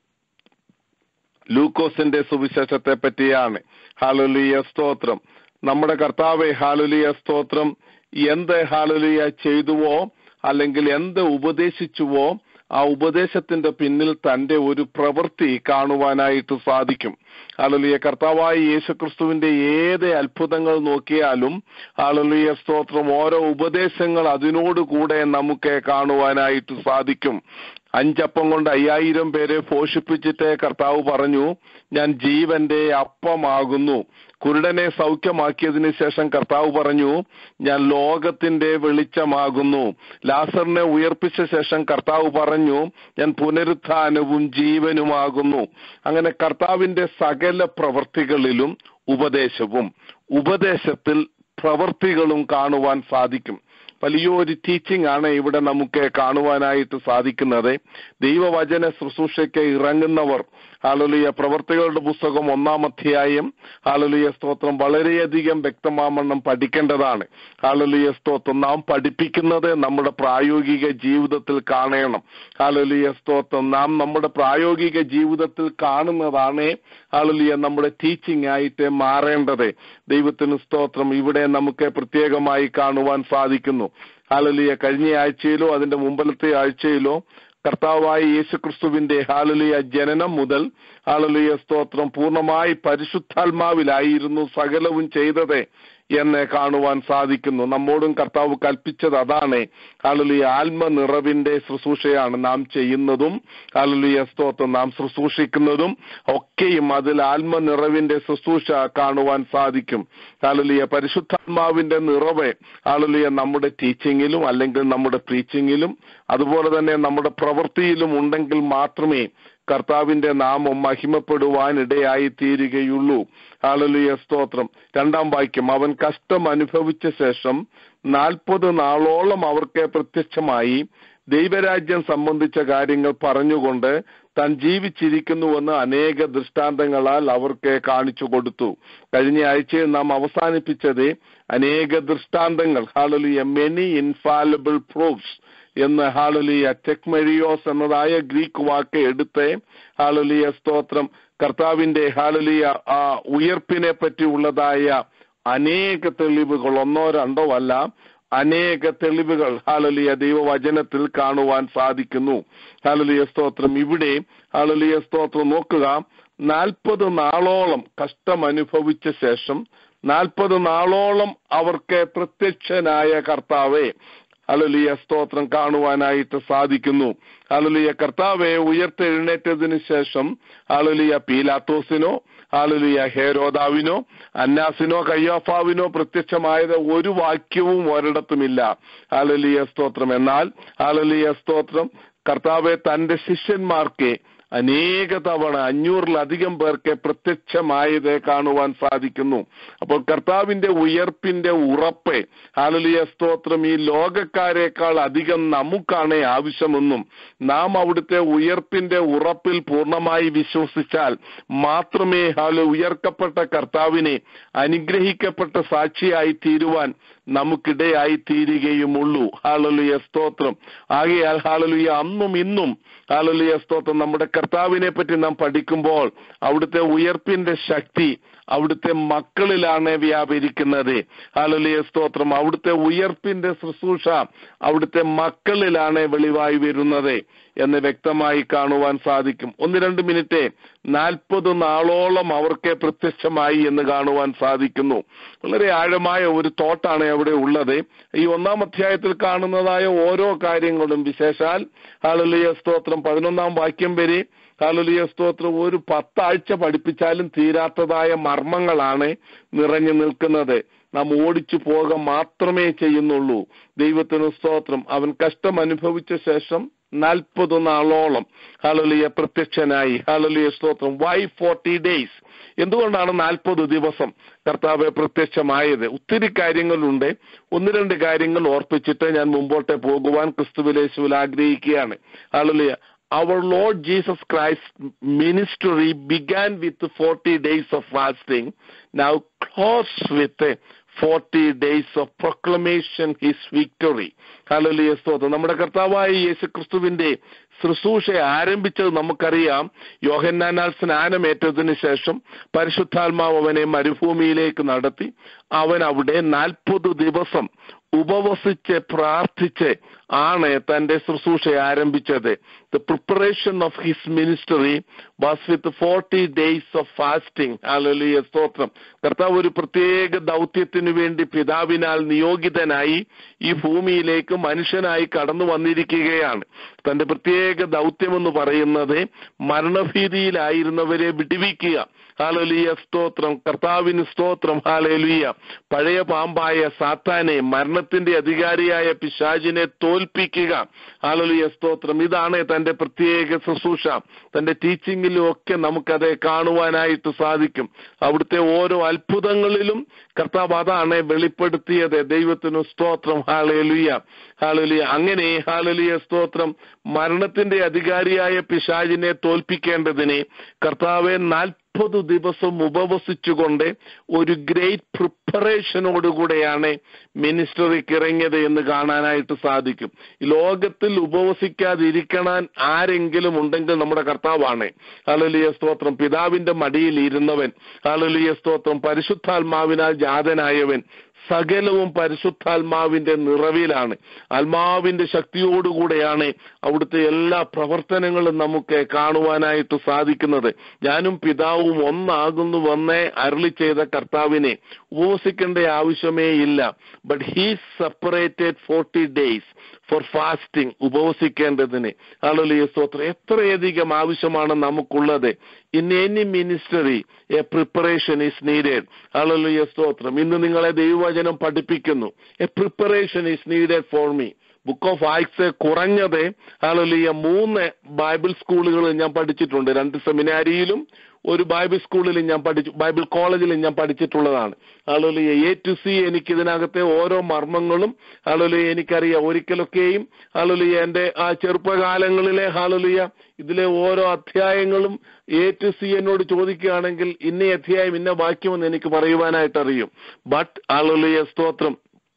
ലൂക്കോസിന്റെ സുവിശേഷത്തെ പറ്റിയാണ് ഹാലുലിയ സ്തോത്രം നമ്മുടെ കർത്താവെ ഹാലുലിയ സ്തോത്രം എന്ത് ഹാലുലിയ ചെയ്തുവോ അല്ലെങ്കിൽ എന്ത് ഉപദേശിച്ചുവോ ആ ഉപദേശത്തിന്റെ പിന്നിൽ തന്റെ ഒരു പ്രവൃത്തി കാണുവാനായിട്ട് സാധിക്കും ആളുലിയ കർത്താവായ യേശുക്രിസ്തുവിന്റെ ഏത് അത്ഭുതങ്ങൾ നോക്കിയാലും ആളുലിയ സ്തോത്രം ഓരോ ഉപദേശങ്ങൾ അതിനോട് കൂടെ നമുക്ക് കാണുവാനായിട്ട് സാധിക്കും അഞ്ചപ്പം കൊണ്ട് അയ്യായിരം പേരെ പോഷിപ്പിച്ചിട്ട് കർത്താവ് പറഞ്ഞു ഞാൻ ജീവന്റെ അപ്പമാകുന്നു കുരുടനെ സൗഖ്യമാക്കിയതിനു ശേഷം കർത്താവ് പറഞ്ഞു ഞാൻ ലോകത്തിന്റെ വെളിച്ചമാകുന്നു ലാസറിനെ ഉയർപ്പിച്ച ശേഷം കർത്താവ് പറഞ്ഞു ഞാൻ പുനരുത്ഥാനവും ജീവനുമാകുന്നു അങ്ങനെ കർത്താവിന്റെ സകല പ്രവൃത്തികളിലും ഉപദേശവും ഉപദേശത്തിൽ പ്രവൃത്തികളും കാണുവാൻ സാധിക്കും വലിയൊരു ടീച്ചിങ് ആണ് ഇവിടെ നമുക്ക് കാണുവാനായിട്ട് സാധിക്കുന്നത് ദൈവവചന ശുശ്രൂഷയ്ക്ക് ഇറങ്ങുന്നവർ ഹാലലിയ പ്രവർത്തികളുടെ പുസ്തകം ഒന്നാം അധ്യായം ഹാലലിയ സ്തോത്രം വളരെയധികം വ്യക്തമാവണ്ണം പഠിക്കേണ്ടതാണ് ഹാലലിയ സ്തോത്രം നാം പഠിപ്പിക്കുന്നത് നമ്മുടെ പ്രായോഗിക ജീവിതത്തിൽ കാണണം ഹാലലിയ സ്തോത്രം നാം നമ്മുടെ പ്രായോഗിക ജീവിതത്തിൽ കാണുന്നതാണ് ഹാലലിയ നമ്മുടെ ടീച്ചിങ് ആയിട്ട് മാറേണ്ടത് ദൈവത്തിന് സ്തോത്രം ഇവിടെ നമുക്ക് പ്രത്യേകമായി കാണുവാൻ സാധിക്കുന്നു ഹാലലിയ കഴിഞ്ഞ ആഴ്ചയിലോ അതിന്റെ മുമ്പലത്തെ ആഴ്ചയിലോ കർത്താവായ യേശുക്രിസ്തുവിന്റെ ഹാലലിയ ജനനം മുതൽ ഹാലലിയ സ്തോത്രം പൂർണ്ണമായി പരിശുദ്ധാത്മാവിലായിരുന്നു സകലവും ചെയ്തത് എന്ന് കാണുവാൻ സാധിക്കുന്നു നമ്മോടും കർത്താവ് കൽപ്പിച്ചത് അതാണ് ഹാലലിയ ആത്മ നിറവിന്റെ ശുശ്രൂഷയാണ് നാം ചെയ്യുന്നതും ഹാലലിയ സ്തോത്രം നാം ശുശ്രൂഷിക്കുന്നതും ഒക്കെയും അതിൽ ആത്മ നിറവിന്റെ ശുശ്രൂഷ കാണുവാൻ സാധിക്കും ഹാലലിയ പരിശുദ്ധാത്മാവിന്റെ നിറവ് ഹാലലിയ നമ്മുടെ ടീച്ചിങ്ങിലും അല്ലെങ്കിൽ നമ്മുടെ പ്രീച്ചിങ്ങിലും അതുപോലെ തന്നെ നമ്മുടെ പ്രവൃത്തിയിലും ഉണ്ടെങ്കിൽ മാത്രമേ കർത്താവിന്റെ നാമം മഹിമപ്പെടുവാൻ ഇടയായി തീരുകയുള്ളൂ ഹാലലിയ സ്തോത്രം രണ്ടാം വാക്യം അവൻ കഷ്ടം അനുഭവിച്ച ശേഷം നാൽപ്പത് നാളോളം അവർക്ക് പ്രത്യക്ഷമായി ദൈവരാജ്യം സംബന്ധിച്ച കാര്യങ്ങൾ പറഞ്ഞുകൊണ്ട് താൻ ജീവിച്ചിരിക്കുന്നുവെന്ന് അനേക ദൃഷ്ടാന്തങ്ങളാൽ അവർക്ക് കാണിച്ചു കൊടുത്തു കഴിഞ്ഞ ആഴ്ചയിൽ നാം അവസാനിപ്പിച്ചത് അനേക ദൃഷ്ടാന്തങ്ങൾ ഹാലലിയ മെനി ഇൻഫാലബിൾ പ്രൂഫ്സ് എന്ന് ഹാലലിയ ടെക്മരിയോസ് എന്നതായ ഗ്രീക്ക് വാക്ക് എടുത്ത് ഹാലലിയ സ്തോത്രം കർത്താവിന്റെ ഹാലലിയ ആ ഉയർപ്പിനെ പറ്റിയുള്ളതായ അനേക തെളിവുകൾ ഒന്നോ രണ്ടോ അല്ല അനേക തെളിവുകൾ ഹാലലിയ ദൈവവചനത്തിൽ കാണുവാൻ സാധിക്കുന്നു ഹാലലിയ സ്തോത്രം ഇവിടെ ഹാലലിയ സ്തോത്രം നോക്കുക നാൽപ്പത് നാളോളം കഷ്ടം അനുഭവിച്ച ശേഷം നാൽപ്പത് നാളോളം അവർക്ക് പ്രത്യക്ഷനായ കർത്താവെ അലലിയ സ്തോത്രം കാണുവാനായിട്ട് സാധിക്കുന്നു അലലിയ കർത്താവെ ഉയർത്തെഴുന്നേറ്റതിന് ശേഷം അലലിയ പീലാത്തോസിനോ ആളുലിയ ഹേരോദാവിനോ അന്നാസിനോ കയ്യാഫാവിനോ പ്രത്യക്ഷമായത് ഒരു വാക്യവും ഒരിടത്തുമില്ല ആലലിയ സ്തോത്രം എന്നാൽ ആലലിയ സ്തോത്രം കർത്താവെ തന്റെ ശിഷ്യന്മാർക്ക് അനേക തവണ അഞ്ഞൂറിലധികം പേർക്ക് പ്രത്യക്ഷമായത് കാണുവാൻ സാധിക്കുന്നു അപ്പോൾ കർത്താവിന്റെ ഉയർപ്പിന്റെ ഉറപ്പ് ഹാലലിയ സ്തോത്രം ഈ ലോകക്കാരെക്കാൾ അധികം നമുക്കാണ് ആവശ്യമെന്നും നാം അവിടുത്തെ ഉയർപ്പിന്റെ ഉറപ്പിൽ പൂർണ്ണമായി വിശ്വസിച്ചാൽ മാത്രമേ ഹാല ഉയർക്കപ്പെട്ട കർത്താവിനെ അനുഗ്രഹിക്കപ്പെട്ട സാക്ഷിയായി തീരുവാൻ നമുക്കിടയായി തീരുകയുമുള്ളൂ ഹാലലിയ സ്തോത്രം ആകയാൽ ഹാലലിയ അന്നും ഇന്നും ഹാലലിയ സ്തോത്രം നമ്മുടെ കർത്താവിനെ പറ്റി നാം പഠിക്കുമ്പോൾ അവിടുത്തെ ഉയർപ്പിന്റെ ശക്തി അവിടുത്തെ മക്കളിലാണ് വ്യാപരിക്കുന്നത് ഹാലലിയ സ്തോത്രം അവിടുത്തെ ഉയർപ്പിന്റെ ശുശ്രൂഷ അവിടുത്തെ മക്കളിലാണ് വെളിവായി വരുന്നത് എന്ന് വ്യക്തമായി കാണുവാൻ സാധിക്കും ഒന്ന് രണ്ട് മിനിറ്റ് നാൽപ്പത് നാളോളം അവർക്ക് പ്രത്യക്ഷമായി എന്ന് കാണുവാൻ സാധിക്കുന്നു വളരെ ആഴമായ ഒരു തോട്ടാണ് അവിടെ ഉള്ളത് ഈ ഒന്നാം അധ്യായത്തിൽ കാണുന്നതായ ഓരോ കാര്യങ്ങളും വിശേഷാൽ ഹാലലിയ സ്തോത്രം പതിനൊന്നാം വാക്യം വരെ ഹാലലിയ സ്തോത്രം ഒരു പത്താഴ്ച പഠിപ്പിച്ചാലും തീരാത്തതായ മർമ്മങ്ങളാണ് നിറഞ്ഞു നിൽക്കുന്നത് നാം ഓടിച്ചു പോക മാത്രമേ ചെയ്യുന്നുള്ളൂ ദൈവത്തിന് സ്തോത്രം അവൻ കഷ്ടം അനുഭവിച്ച ശേഷം നാൽപ്പത് നാളോളം ഹാലലിയ പ്രത്യക്ഷനായി ഹാലലിയ സ്തോത്രം വൈ ഫോർട്ടി ഡേയ്സ് എന്തുകൊണ്ടാണ് നാൽപ്പത് ദിവസം കർത്താവ് പ്രത്യക്ഷമായത് ഒത്തിരി കാര്യങ്ങളുണ്ട് ഒന്ന് രണ്ട് കാര്യങ്ങൾ ഓർപ്പിച്ചിട്ട് ഞാൻ മുമ്പോട്ട് പോകുവാൻ ക്രിസ്തുവിലേശുവിൽ ആഗ്രഹിക്കുകയാണ് ആളുകളിയ our Lord Jesus Christ's ministry began with 40 days of fasting, now closed with uh, 40 days of proclamation his victory. ഹല്ലേലൂയ സ്തോത്രം നമ്മുടെ കർത്താവായ യേശു ക്രിസ്തുവിന്റെ ശുശ്രൂഷ ആരംഭിച്ചത് നമുക്കറിയാം യോഹന്നാനാൽ സ്നാനമേറ്റതിന് ശേഷം പരിശുദ്ധാത്മാവ് അവനെ മരുഭൂമിയിലേക്ക് നടത്തി അവൻ അവിടെ നാൽപ്പത് ദിവസം ഉപവസിച്ച് പ്രാർത്ഥിച്ച് ആണ് തന്റെ ശുശ്രൂഷ ആരംഭിച്ചത് the preparation of his ministry was with forty days of fasting അലലിയ സ്തോത്രം കർത്താവ് ഒരു പ്രത്യേക ദൗത്യത്തിനു വേണ്ടി പിതാവിനാൽ നിയോഗിതനായി ഈ ഭൂമിയിലേക്ക് മനുഷ്യനായി കടന്നു വന്നിരിക്കുകയാണ് തന്റെ പ്രത്യേക ദൗത്യമെന്ന് പറയുന്നത് മരണഭീതിയിലായിരുന്നവരെ വിടിവിക്കുക ഹാലലിയ സ്തോത്രം കർത്താവിന് സ്തോത്രം ഹാലലിയ പഴയ പാമ്പായ സാത്താനെ മരണത്തിന്റെ അധികാരിയായ പിശാചിനെ തോൽപ്പിക്കുക ഹാലലിയ സ്തോത്രം ഇതാണ് തന്റെ പ്രത്യേക ശുശ്രൂഷ തന്റെ ടീച്ചിങ്ങിലും ഒക്കെ നമുക്കത് കാണുവാനായിട്ട് സാധിക്കും അവിടുത്തെ ഓരോ അത്ഭുതങ്ങളിലും കർത്താവ് അതാണ് വെളിപ്പെടുത്തിയത് ദൈവത്തിനു സ്തോത്രം ഹാലലിയ ഹാലലിയ അങ്ങനെ ഹാലലിയ സ്തോത്രം മരണത്തിന്റെ അധികാരിയായ പിശാചിനെ തോൽപ്പിക്കേണ്ടതിനെ കർത്താവെ നാൽപ്പത് ദിവസം ഉപവസിച്ചുകൊണ്ട് ഒരു ഗ്രേറ്റ് പ്രിപ്പറേഷനോടുകൂടെയാണ് മിനിസ്റ്ററിക്ക് ഇറങ്ങിയത് എന്ന് കാണാനായിട്ട് സാധിക്കും ഈ ലോകത്തിൽ ഉപവസിക്കാതിരിക്കണാൻ ആരെങ്കിലും ഉണ്ടെങ്കിൽ നമ്മുടെ കർത്താവാണ് ഹലലിയ സ്തോത്രം പിതാവിന്റെ മടിയിൽ ഇരുന്നവൻ ഹലലിയ സ്തോത്രം പരിശുദ്ധാത്മാവിനാൽ ജാതനായവൻ സകലവും പരിശുദ്ധാത്മാവിന്റെ നിറവിലാണ് ആത്മാവിന്റെ ശക്തിയോടുകൂടെയാണ് അവിടുത്തെ എല്ലാ പ്രവർത്തനങ്ങളും നമുക്ക് കാണുവാനായിട്ട് സാധിക്കുന്നത് ഞാനും പിതാവും ഒന്നാകുന്നു വന്നേ അരളി ചെയ്ത കർത്താവിനെ ഉപവസിക്കേണ്ട ആവശ്യമേ ഇല്ല but he separated forty days for fasting ഉപവസിക്കേണ്ടതിന് ആളുകളിയ സ്തോത്രം എത്രയധികം ആവശ്യമാണ് നമുക്കുള്ളത് in any ministry a preparation is needed ആളുകളിയ സ്തോത്രം ഇന്ന് നിങ്ങളെ ദൈവവചനം പഠിപ്പിക്കുന്നു a preparation is needed for me book of Acts കുറഞ്ഞത് ആളുകളിയ മൂന്ന് ബൈബിൾ സ്കൂളുകൾ ഞാൻ പഠിച്ചിട്ടുണ്ട് രണ്ട് സെമിനാരിയിലും ഒരു ബൈബിൾ സ്കൂളിൽ ഞാൻ പഠിച്ചു ബൈബിൾ കോളേജിൽ ഞാൻ പഠിച്ചിട്ടുള്ളതാണ് ആളുകൾ എ ടു സി എനിക്ക് ഇതിനകത്തെ ഓരോ മർമ്മങ്ങളും ആളുകൾ എനിക്കറിയാം ഒരിക്കലൊക്കെയും ആളുകൾ എൻ്റെ ആ ചെറുപ്പകാലങ്ങളിലെ ആളുലിയ ഇതിലെ ഓരോ അധ്യായങ്ങളും എ ടു സി എന്നോട് ചോദിക്കുകയാണെങ്കിൽ ഇന്ന അധ്യായം ഇന്ന വാക്യമെന്ന് എനിക്ക് പറയുവാനായിട്ട് അറിയും ബട്ട് ആളുലിയ സ്തോത്രം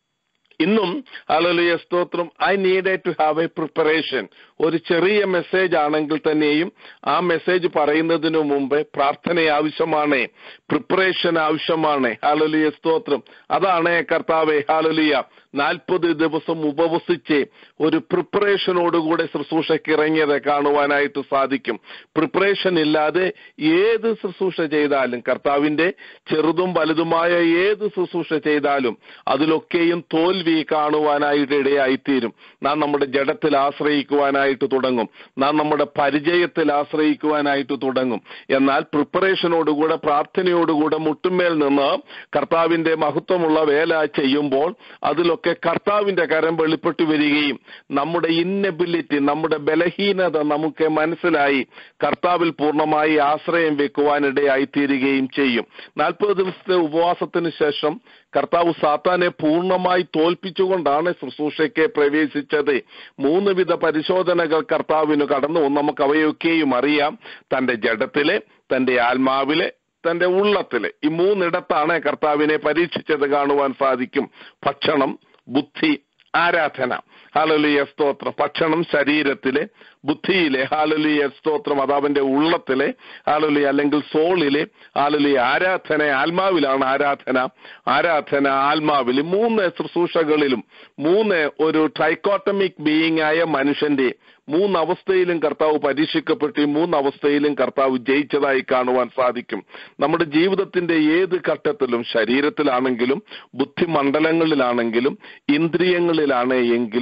ഇന്നും അലലിയ സ്തോത്രം I needed to have a preparation ഒരു ചെറിയ മെസ്സേജ് ആണെങ്കിൽ തന്നെയും ആ മെസ്സേജ് പറയുന്നതിനു മുമ്പ് പ്രാർത്ഥന ആവശ്യമാണ് പ്രിപ്പറേഷൻ ആവശ്യമാണ് ഹാലലിയ സ്തോത്രം അതാണ് കർത്താവെ ഹാലലിയ നാൽപ്പത് ദിവസം ഉപവസിച്ച് ഒരു പ്രിപ്പറേഷനോടുകൂടെ ശുശ്രൂഷയ്ക്ക് ഇറങ്ങിയത് കാണുവാനായിട്ട് സാധിക്കും പ്രിപ്പറേഷൻ ഇല്ലാതെ ഏത് ശുശ്രൂഷ ചെയ്താലും കർത്താവിന്റെ ചെറുതും വലുതുമായ ഏത് ശുശ്രൂഷ ചെയ്താലും അതിലൊക്കെയും തോൽവി കാണുവാനായിട്ട് ഇടയായിത്തീരും നാം നമ്മുടെ ജഡത്തിൽ ആശ്രയിക്കുവാനായിട്ട് തുടങ്ങും നാം നമ്മുടെ പരിചയത്തിൽ ആശ്രയിക്കുവാനായിട്ട് തുടങ്ങും എന്നാൽ പ്രിപ്പറേഷനോടുകൂടെ പ്രാർത്ഥനയോടുകൂടെ മുട്ടുമേൽ നിന്ന് കർത്താവിന്റെ മഹത്വമുള്ള വേല ചെയ്യുമ്പോൾ അതിലൊക്കെ കർത്താവിന്റെ കരം വെളിപ്പെട്ടു വരികയും നമ്മുടെ ഇന്നബിലിറ്റി നമ്മുടെ ബലഹീനത നമുക്ക് മനസ്സിലായി കർത്താവിൽ പൂർണ്ണമായി ആശ്രയം വെക്കുവാനിടയായി തീരുകയും ചെയ്യും നാൽപ്പത് ദിവസത്തെ ഉപവാസത്തിന് ശേഷം കർത്താവ് സാത്താനെ പൂർണ്ണമായി തോൽപ്പിച്ചുകൊണ്ടാണ് ശുശ്രൂഷയ്ക്ക് പ്രവേശിച്ചത് മൂന്ന് വിധ പരിശോധനകൾ കർത്താവിന് കടന്നു നമുക്ക് അവയൊക്കെയും അറിയാം തന്റെ ജഡത്തിലെ തന്റെ ആത്മാവിലെ തന്റെ ഉള്ളത്തില് ഈ മൂന്നിടത്താണ് കർത്താവിനെ പരീക്ഷിച്ചത് കാണുവാൻ സാധിക്കും ഭക്ഷണം ബുദ്ധി ആരാധന ഹാലലിയ സ്തോത്രം ഭക്ഷണം ശരീരത്തിലെ ബുദ്ധിയിലെ ഹാലലിയ സ്തോത്രം അത് അവന്റെ ഉള്ളത്തിലെ ഹാലലി അല്ലെങ്കിൽ സോളിലെ ഹാലലി ആരാധന ആത്മാവിലാണ് ആരാധന ആരാധന ആത്മാവിൽ മൂന്ന് ശുശ്രൂഷകളിലും മൂന്ന് ഒരു ട്രൈക്കോട്ടമിക് ബീയിങ് ആയ മനുഷ്യന്റെ മൂന്ന് അവസ്ഥയിലും കർത്താവ് പരീക്ഷിക്കപ്പെട്ടു ഈ മൂന്ന് അവസ്ഥയിലും കർത്താവ് ജയിച്ചതായി കാണുവാൻ സാധിക്കും നമ്മുടെ ജീവിതത്തിന്റെ ഏത് ഘട്ടത്തിലും ശരീരത്തിലാണെങ്കിലും ബുദ്ധിമണ്ഡലങ്ങളിലാണെങ്കിലും ഇന്ദ്രിയങ്ങളിലാണ് എങ്കിലും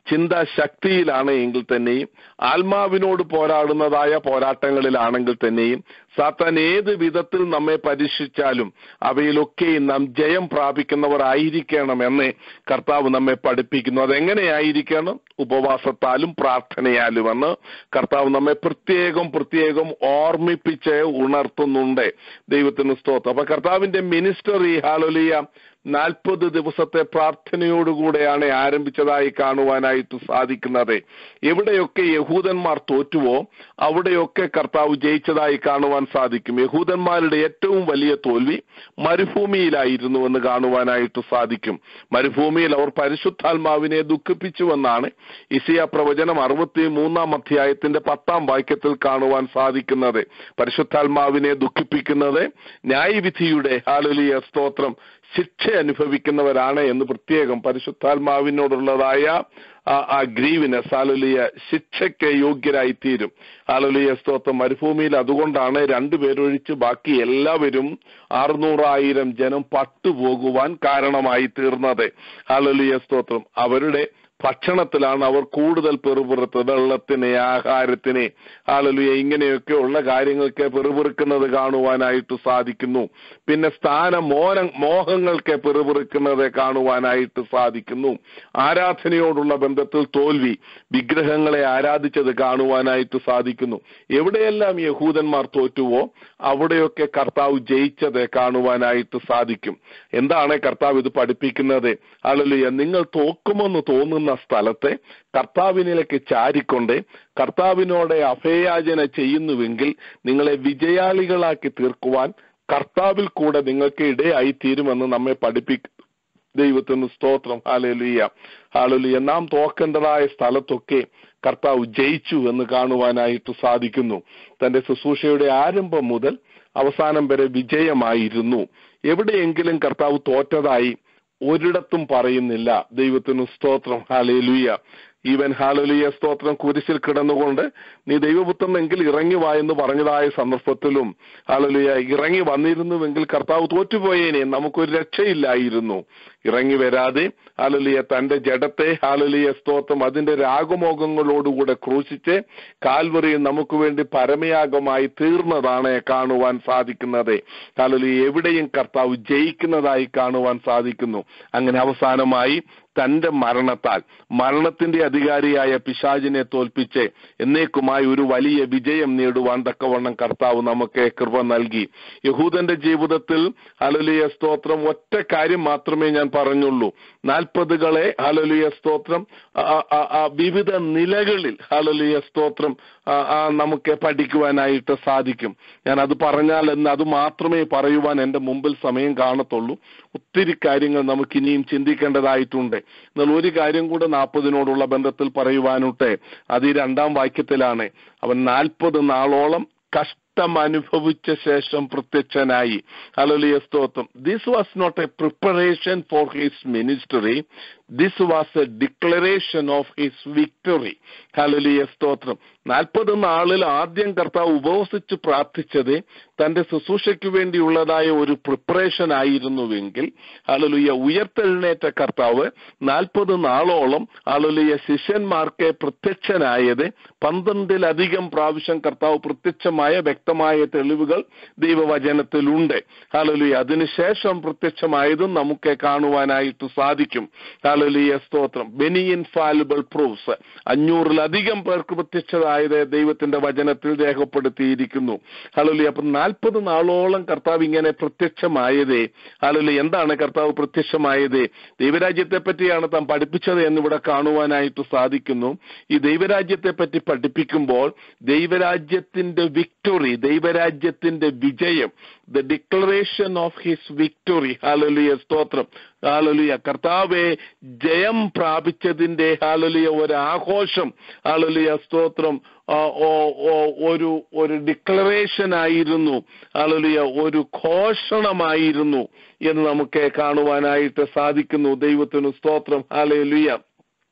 ചിന്താശക്തിയിലാണ് എങ്കിൽ തന്നെയും ആത്മാവിനോട് പോരാടുന്നതായ പോരാട്ടങ്ങളിലാണെങ്കിൽ തന്നെയും സാത്താൻ ഏത് വിധത്തിൽ നമ്മെ പരീക്ഷിച്ചാലും അവയിലൊക്കെ നാം ജയം പ്രാപിക്കുന്നവർ ആയിരിക്കണമെന്ന് കർത്താവ് നമ്മെ പഠിപ്പിക്കുന്നു അതെങ്ങനെയായിരിക്കണം ഉപവാസത്താലും പ്രാർത്ഥനയാലുമെന്ന് കർത്താവ് നമ്മെ പ്രത്യേകം പ്രത്യേകം ഓർമ്മിപ്പിച്ച് ഉണർത്തുന്നുണ്ട് ദൈവത്തിന് സ്തോത്രം അപ്പൊ കർത്താവിന്റെ മിനിസ്റ്ററി ഹാലൊലിയ നാൽപ്പത് ദിവസത്തെ പ്രാർത്ഥനയോടുകൂടെയാണ് ആരംഭിച്ചതായി കാണുവാനായിട്ട് സാധിക്കുന്നത് എവിടെയൊക്കെ യഹൂദന്മാർ തോറ്റുവോ അവിടെയൊക്കെ കർത്താവ് ജയിച്ചതായി കാണുവാൻ സാധിക്കും യഹൂദന്മാരുടെ ഏറ്റവും വലിയ തോൽവി മരുഭൂമിയിലായിരുന്നു എന്ന് കാണുവാനായിട്ട് സാധിക്കും മരുഭൂമിയിൽ അവർ പരിശുദ്ധാത്മാവിനെ ദുഃഖിപ്പിച്ചുവെന്നാണ് ഇസിയ പ്രവചനം അറുപത്തി മൂന്നാം അധ്യായത്തിന്റെ പത്താം വാക്യത്തിൽ കാണുവാൻ സാധിക്കുന്നത് പരിശുദ്ധാത്മാവിനെ ദുഃഖിപ്പിക്കുന്നത് ന്യായവിധിയുടെ ഹാലലിയ സ്തോത്രം ശിക്ഷ അനുഭവിക്കുന്നവരാണ് എന്ന് പ്രത്യേകം പരിശുദ്ധാത്മാവിനോടുള്ളതായ ആ- ആ ഗ്രീവിനെസ് ആലുലിയ ശിക്ഷയ്ക്ക് യോഗ്യരായി തീരും ആലുലിയ സ്തോത്രം മരുഭൂമിയിൽ അതുകൊണ്ടാണ് രണ്ടുപേരൊഴിച്ച് ബാക്കി എല്ലാവരും അറുന്നൂറായിരം ജനം പട്ടുപോകുവാൻ കാരണമായി തീർന്നത് ആലുലിയ സ്തോത്രം അവരുടെ ഭക്ഷണത്തിലാണ് അവർ കൂടുതൽ പെറുപിറുത്ത് വെള്ളത്തിന് ആഹാരത്തിന് ആലലുയ ഇങ്ങനെയൊക്കെ ഉള്ള കാര്യങ്ങൾക്ക് പെറുപിറുക്കുന്നത് കാണുവാനായിട്ട് സാധിക്കുന്നു പിന്നെ സ്ഥാന മോന മോഹങ്ങൾക്ക് പെറുപിറുക്കുന്നത് കാണുവാനായിട്ട് സാധിക്കുന്നു ആരാധനയോടുള്ള ബന്ധത്തിൽ തോൽവി വിഗ്രഹങ്ങളെ ആരാധിച്ചത് കാണുവാനായിട്ട് സാധിക്കുന്നു എവിടെയെല്ലാം യഹൂദന്മാർ തോറ്റുവോ അവിടെയൊക്കെ കർത്താവ് ജയിച്ചത് കാണുവാനായിട്ട് സാധിക്കും എന്താണ് കർത്താവ് ഇത് പഠിപ്പിക്കുന്നത് അല്ലല്ലുയ നിങ്ങൾ തോക്കുമെന്ന് തോന്നുന്ന സ്ഥലത്തെ കർത്താവിനിലേക്ക് ചാരിക്കൊണ്ട് കർത്താവിനോട് അഭയാചന ചെയ്യുന്നുവെങ്കിൽ നിങ്ങളെ വിജയാളികളാക്കി തീർക്കുവാൻ കർത്താവിൽ കൂടെ നിങ്ങൾക്ക് ഇടയായി തീരുമെന്ന് നമ്മെ പഠിപ്പിക്കും ദൈവത്തിന് സ്തോത്രം ഹാലലുയ്യ ഹാലലുയ്യ നാം തോക്കേണ്ടതായ സ്ഥലത്തൊക്കെ കർത്താവ് ജയിച്ചു എന്ന് കാണുവാനായിട്ട് സാധിക്കുന്നു തന്റെ ശുശ്രൂഷയുടെ ആരംഭം മുതൽ അവസാനം വരെ വിജയമായിരുന്നു എവിടെയെങ്കിലും കർത്താവ് തോറ്റതായി ഒരിടത്തും പറയുന്നില്ല ദൈവത്തിന് സ്തോത്രം ഹാലേലുയ്യ ഈവൻ ഹാലലിയ സ്തോത്രം കുരിശിൽ കിടന്നുകൊണ്ട് നീ ദൈവപുത്രനെങ്കിൽ ഇറങ്ങി വാ എന്ന് പറഞ്ഞതായ സന്ദർഭത്തിലും ഹാലലിയ ഇറങ്ങി വന്നിരുന്നുവെങ്കിൽ കർത്താവ് തോറ്റുപോയേനെ നമുക്കൊരു രക്ഷയില്ലായിരുന്നു ഇറങ്ങി വരാതെ ഹാലലിയ തന്റെ ജഡത്തെ ഹാലലിയ സ്തോത്രം അതിന്റെ രാഗമോഹങ്ങളോടുകൂടെ ക്രൂശിച്ച് കാൽവറിയിൽ നമുക്ക് വേണ്ടി പരമയാഗമായി തീർന്നതാണ് കാണുവാൻ സാധിക്കുന്നത് ഹാലലിയ എവിടെയും കർത്താവ് ജയിക്കുന്നതായി കാണുവാൻ സാധിക്കുന്നു അങ്ങനെ അവസാനമായി തന്റെ മരണത്താൽ മരണത്തിന്റെ അധികാരിയായ പിശാചിനെ തോൽപ്പിച്ച് എന്നേക്കുമായി ഒരു വലിയ വിജയം നേടുവാൻ തക്കവണ്ണം കർത്താവ് നമുക്ക് കൃപ നൽകി യഹൂദന്റെ ജീവിതത്തിൽ ഹലലിയ സ്തോത്രം ഒറ്റ കാര്യം മാത്രമേ ഞാൻ പറഞ്ഞുള്ളൂ നാൽപ്പതുകളെ ഹലലിയ സ്തോത്രം ആ- ആ- ആ വിവിധ നിലകളിൽ ഹലലിയ സ്തോത്രം ആ- ആ നമുക്ക് പഠിക്കുവാനായിട്ട് സാധിക്കും ഞാൻ അത് പറഞ്ഞാൽ എന്ന് അത് മാത്രമേ പറയുവാൻ എന്റെ മുമ്പിൽ സമയം കാണത്തുള്ളൂ ഒത്തിരി കാര്യങ്ങൾ നമുക്ക് ഇനിയും ചിന്തിക്കേണ്ടതായിട്ടുണ്ട് എന്നാൽ ഒരു കാര്യം കൂടെ നാൽപ്പതിനോടുള്ള ബന്ധത്തിൽ പറയുവാനുട്ടെ അത് ഈ രണ്ടാം വാക്യത്തിലാണ് അവൻ നാൽപ്പത് നാളോളം കഷ്ടം അനുഭവിച്ച ശേഷം പ്രത്യക്ഷനായി ഹലോലിയ സ്തോത്രം this was not a preparation for his ministry this was a declaration of his victory ഹലോലിയ സ്തോത്രം നാൽപ്പത് നാളിൽ ആദ്യം കർത്താവ് ഉപവസിച്ച് പ്രാർത്ഥിച്ചത് തന്റെ ശുശ്രൂഷയ്ക്ക് വേണ്ടിയുള്ളതായ ഒരു പ്രിപ്പറേഷൻ ആയിരുന്നുവെങ്കിൽ ഹലലുയ ഉയർത്തെഴുന്നേറ്റ കർത്താവ് നാൽപ്പത് നാളോളം ഹലലുയ ശിഷ്യന്മാർക്ക് പ്രത്യക്ഷനായത് പന്ത്രണ്ടിലധികം പ്രാവശ്യം കർത്താവ് പ്രത്യക്ഷമായ വ്യക്തമായ തെളിവുകൾ ദൈവവചനത്തിലുണ്ട് ഹലലുയ അതിനുശേഷം പ്രത്യക്ഷമായതും നമുക്ക് കാണുവാനായിട്ട് സാധിക്കും ഹലലുയ സ്തോത്രം ബെനി ഇൻഫാലിബിൾ പ്രൂഫ്സ് അഞ്ഞൂറിലധികം പേർക്ക് പ്രത്യക്ഷമായത് ദൈവത്തിന്റെ വചനത്തിൽ രേഖപ്പെടുത്തിയിരിക്കുന്നു ഹലലുയ അപ്പൊ നാൽപ്പത് നാളോളം കർത്താവ് ഇങ്ങനെ പ്രത്യക്ഷമായതേ ഹലലു എന്താണ് കർത്താവ് പ്രത്യക്ഷമായത് ദൈവരാജ്യത്തെ പറ്റിയാണ് താൻ പഠിപ്പിച്ചത് എന്നിവിടെ കാണുവാനായിട്ട് സാധിക്കുന്നു ഈ ദൈവരാജ്യത്തെ പറ്റി പഠിപ്പിക്കുമ്പോൾ ദൈവരാജ്യത്തിന്റെ വിക്ടറി ദൈവരാജ്യത്തിന്റെ വിജയം the declaration of his victory ഹാലലിയ സ്തോത്രം ഹാലലിയ കർത്താവെ ജയം പ്രാപിച്ചതിന്റെ ഹാലലിയ ഒരു ആഘോഷം ഹാലലിയ സ്തോത്രം ആ, ഓ- ഓ- ഒരു ഒരു ഡിക്ലറേഷൻ ആയിരുന്നു ഹാലലിയ ഒരു ഘോഷണമായിരുന്നു എന്ന് നമുക്ക് കാണുവാനായിട്ട് സാധിക്കുന്നു ദൈവത്തിന് സ്തോത്രം ഹാലലിയ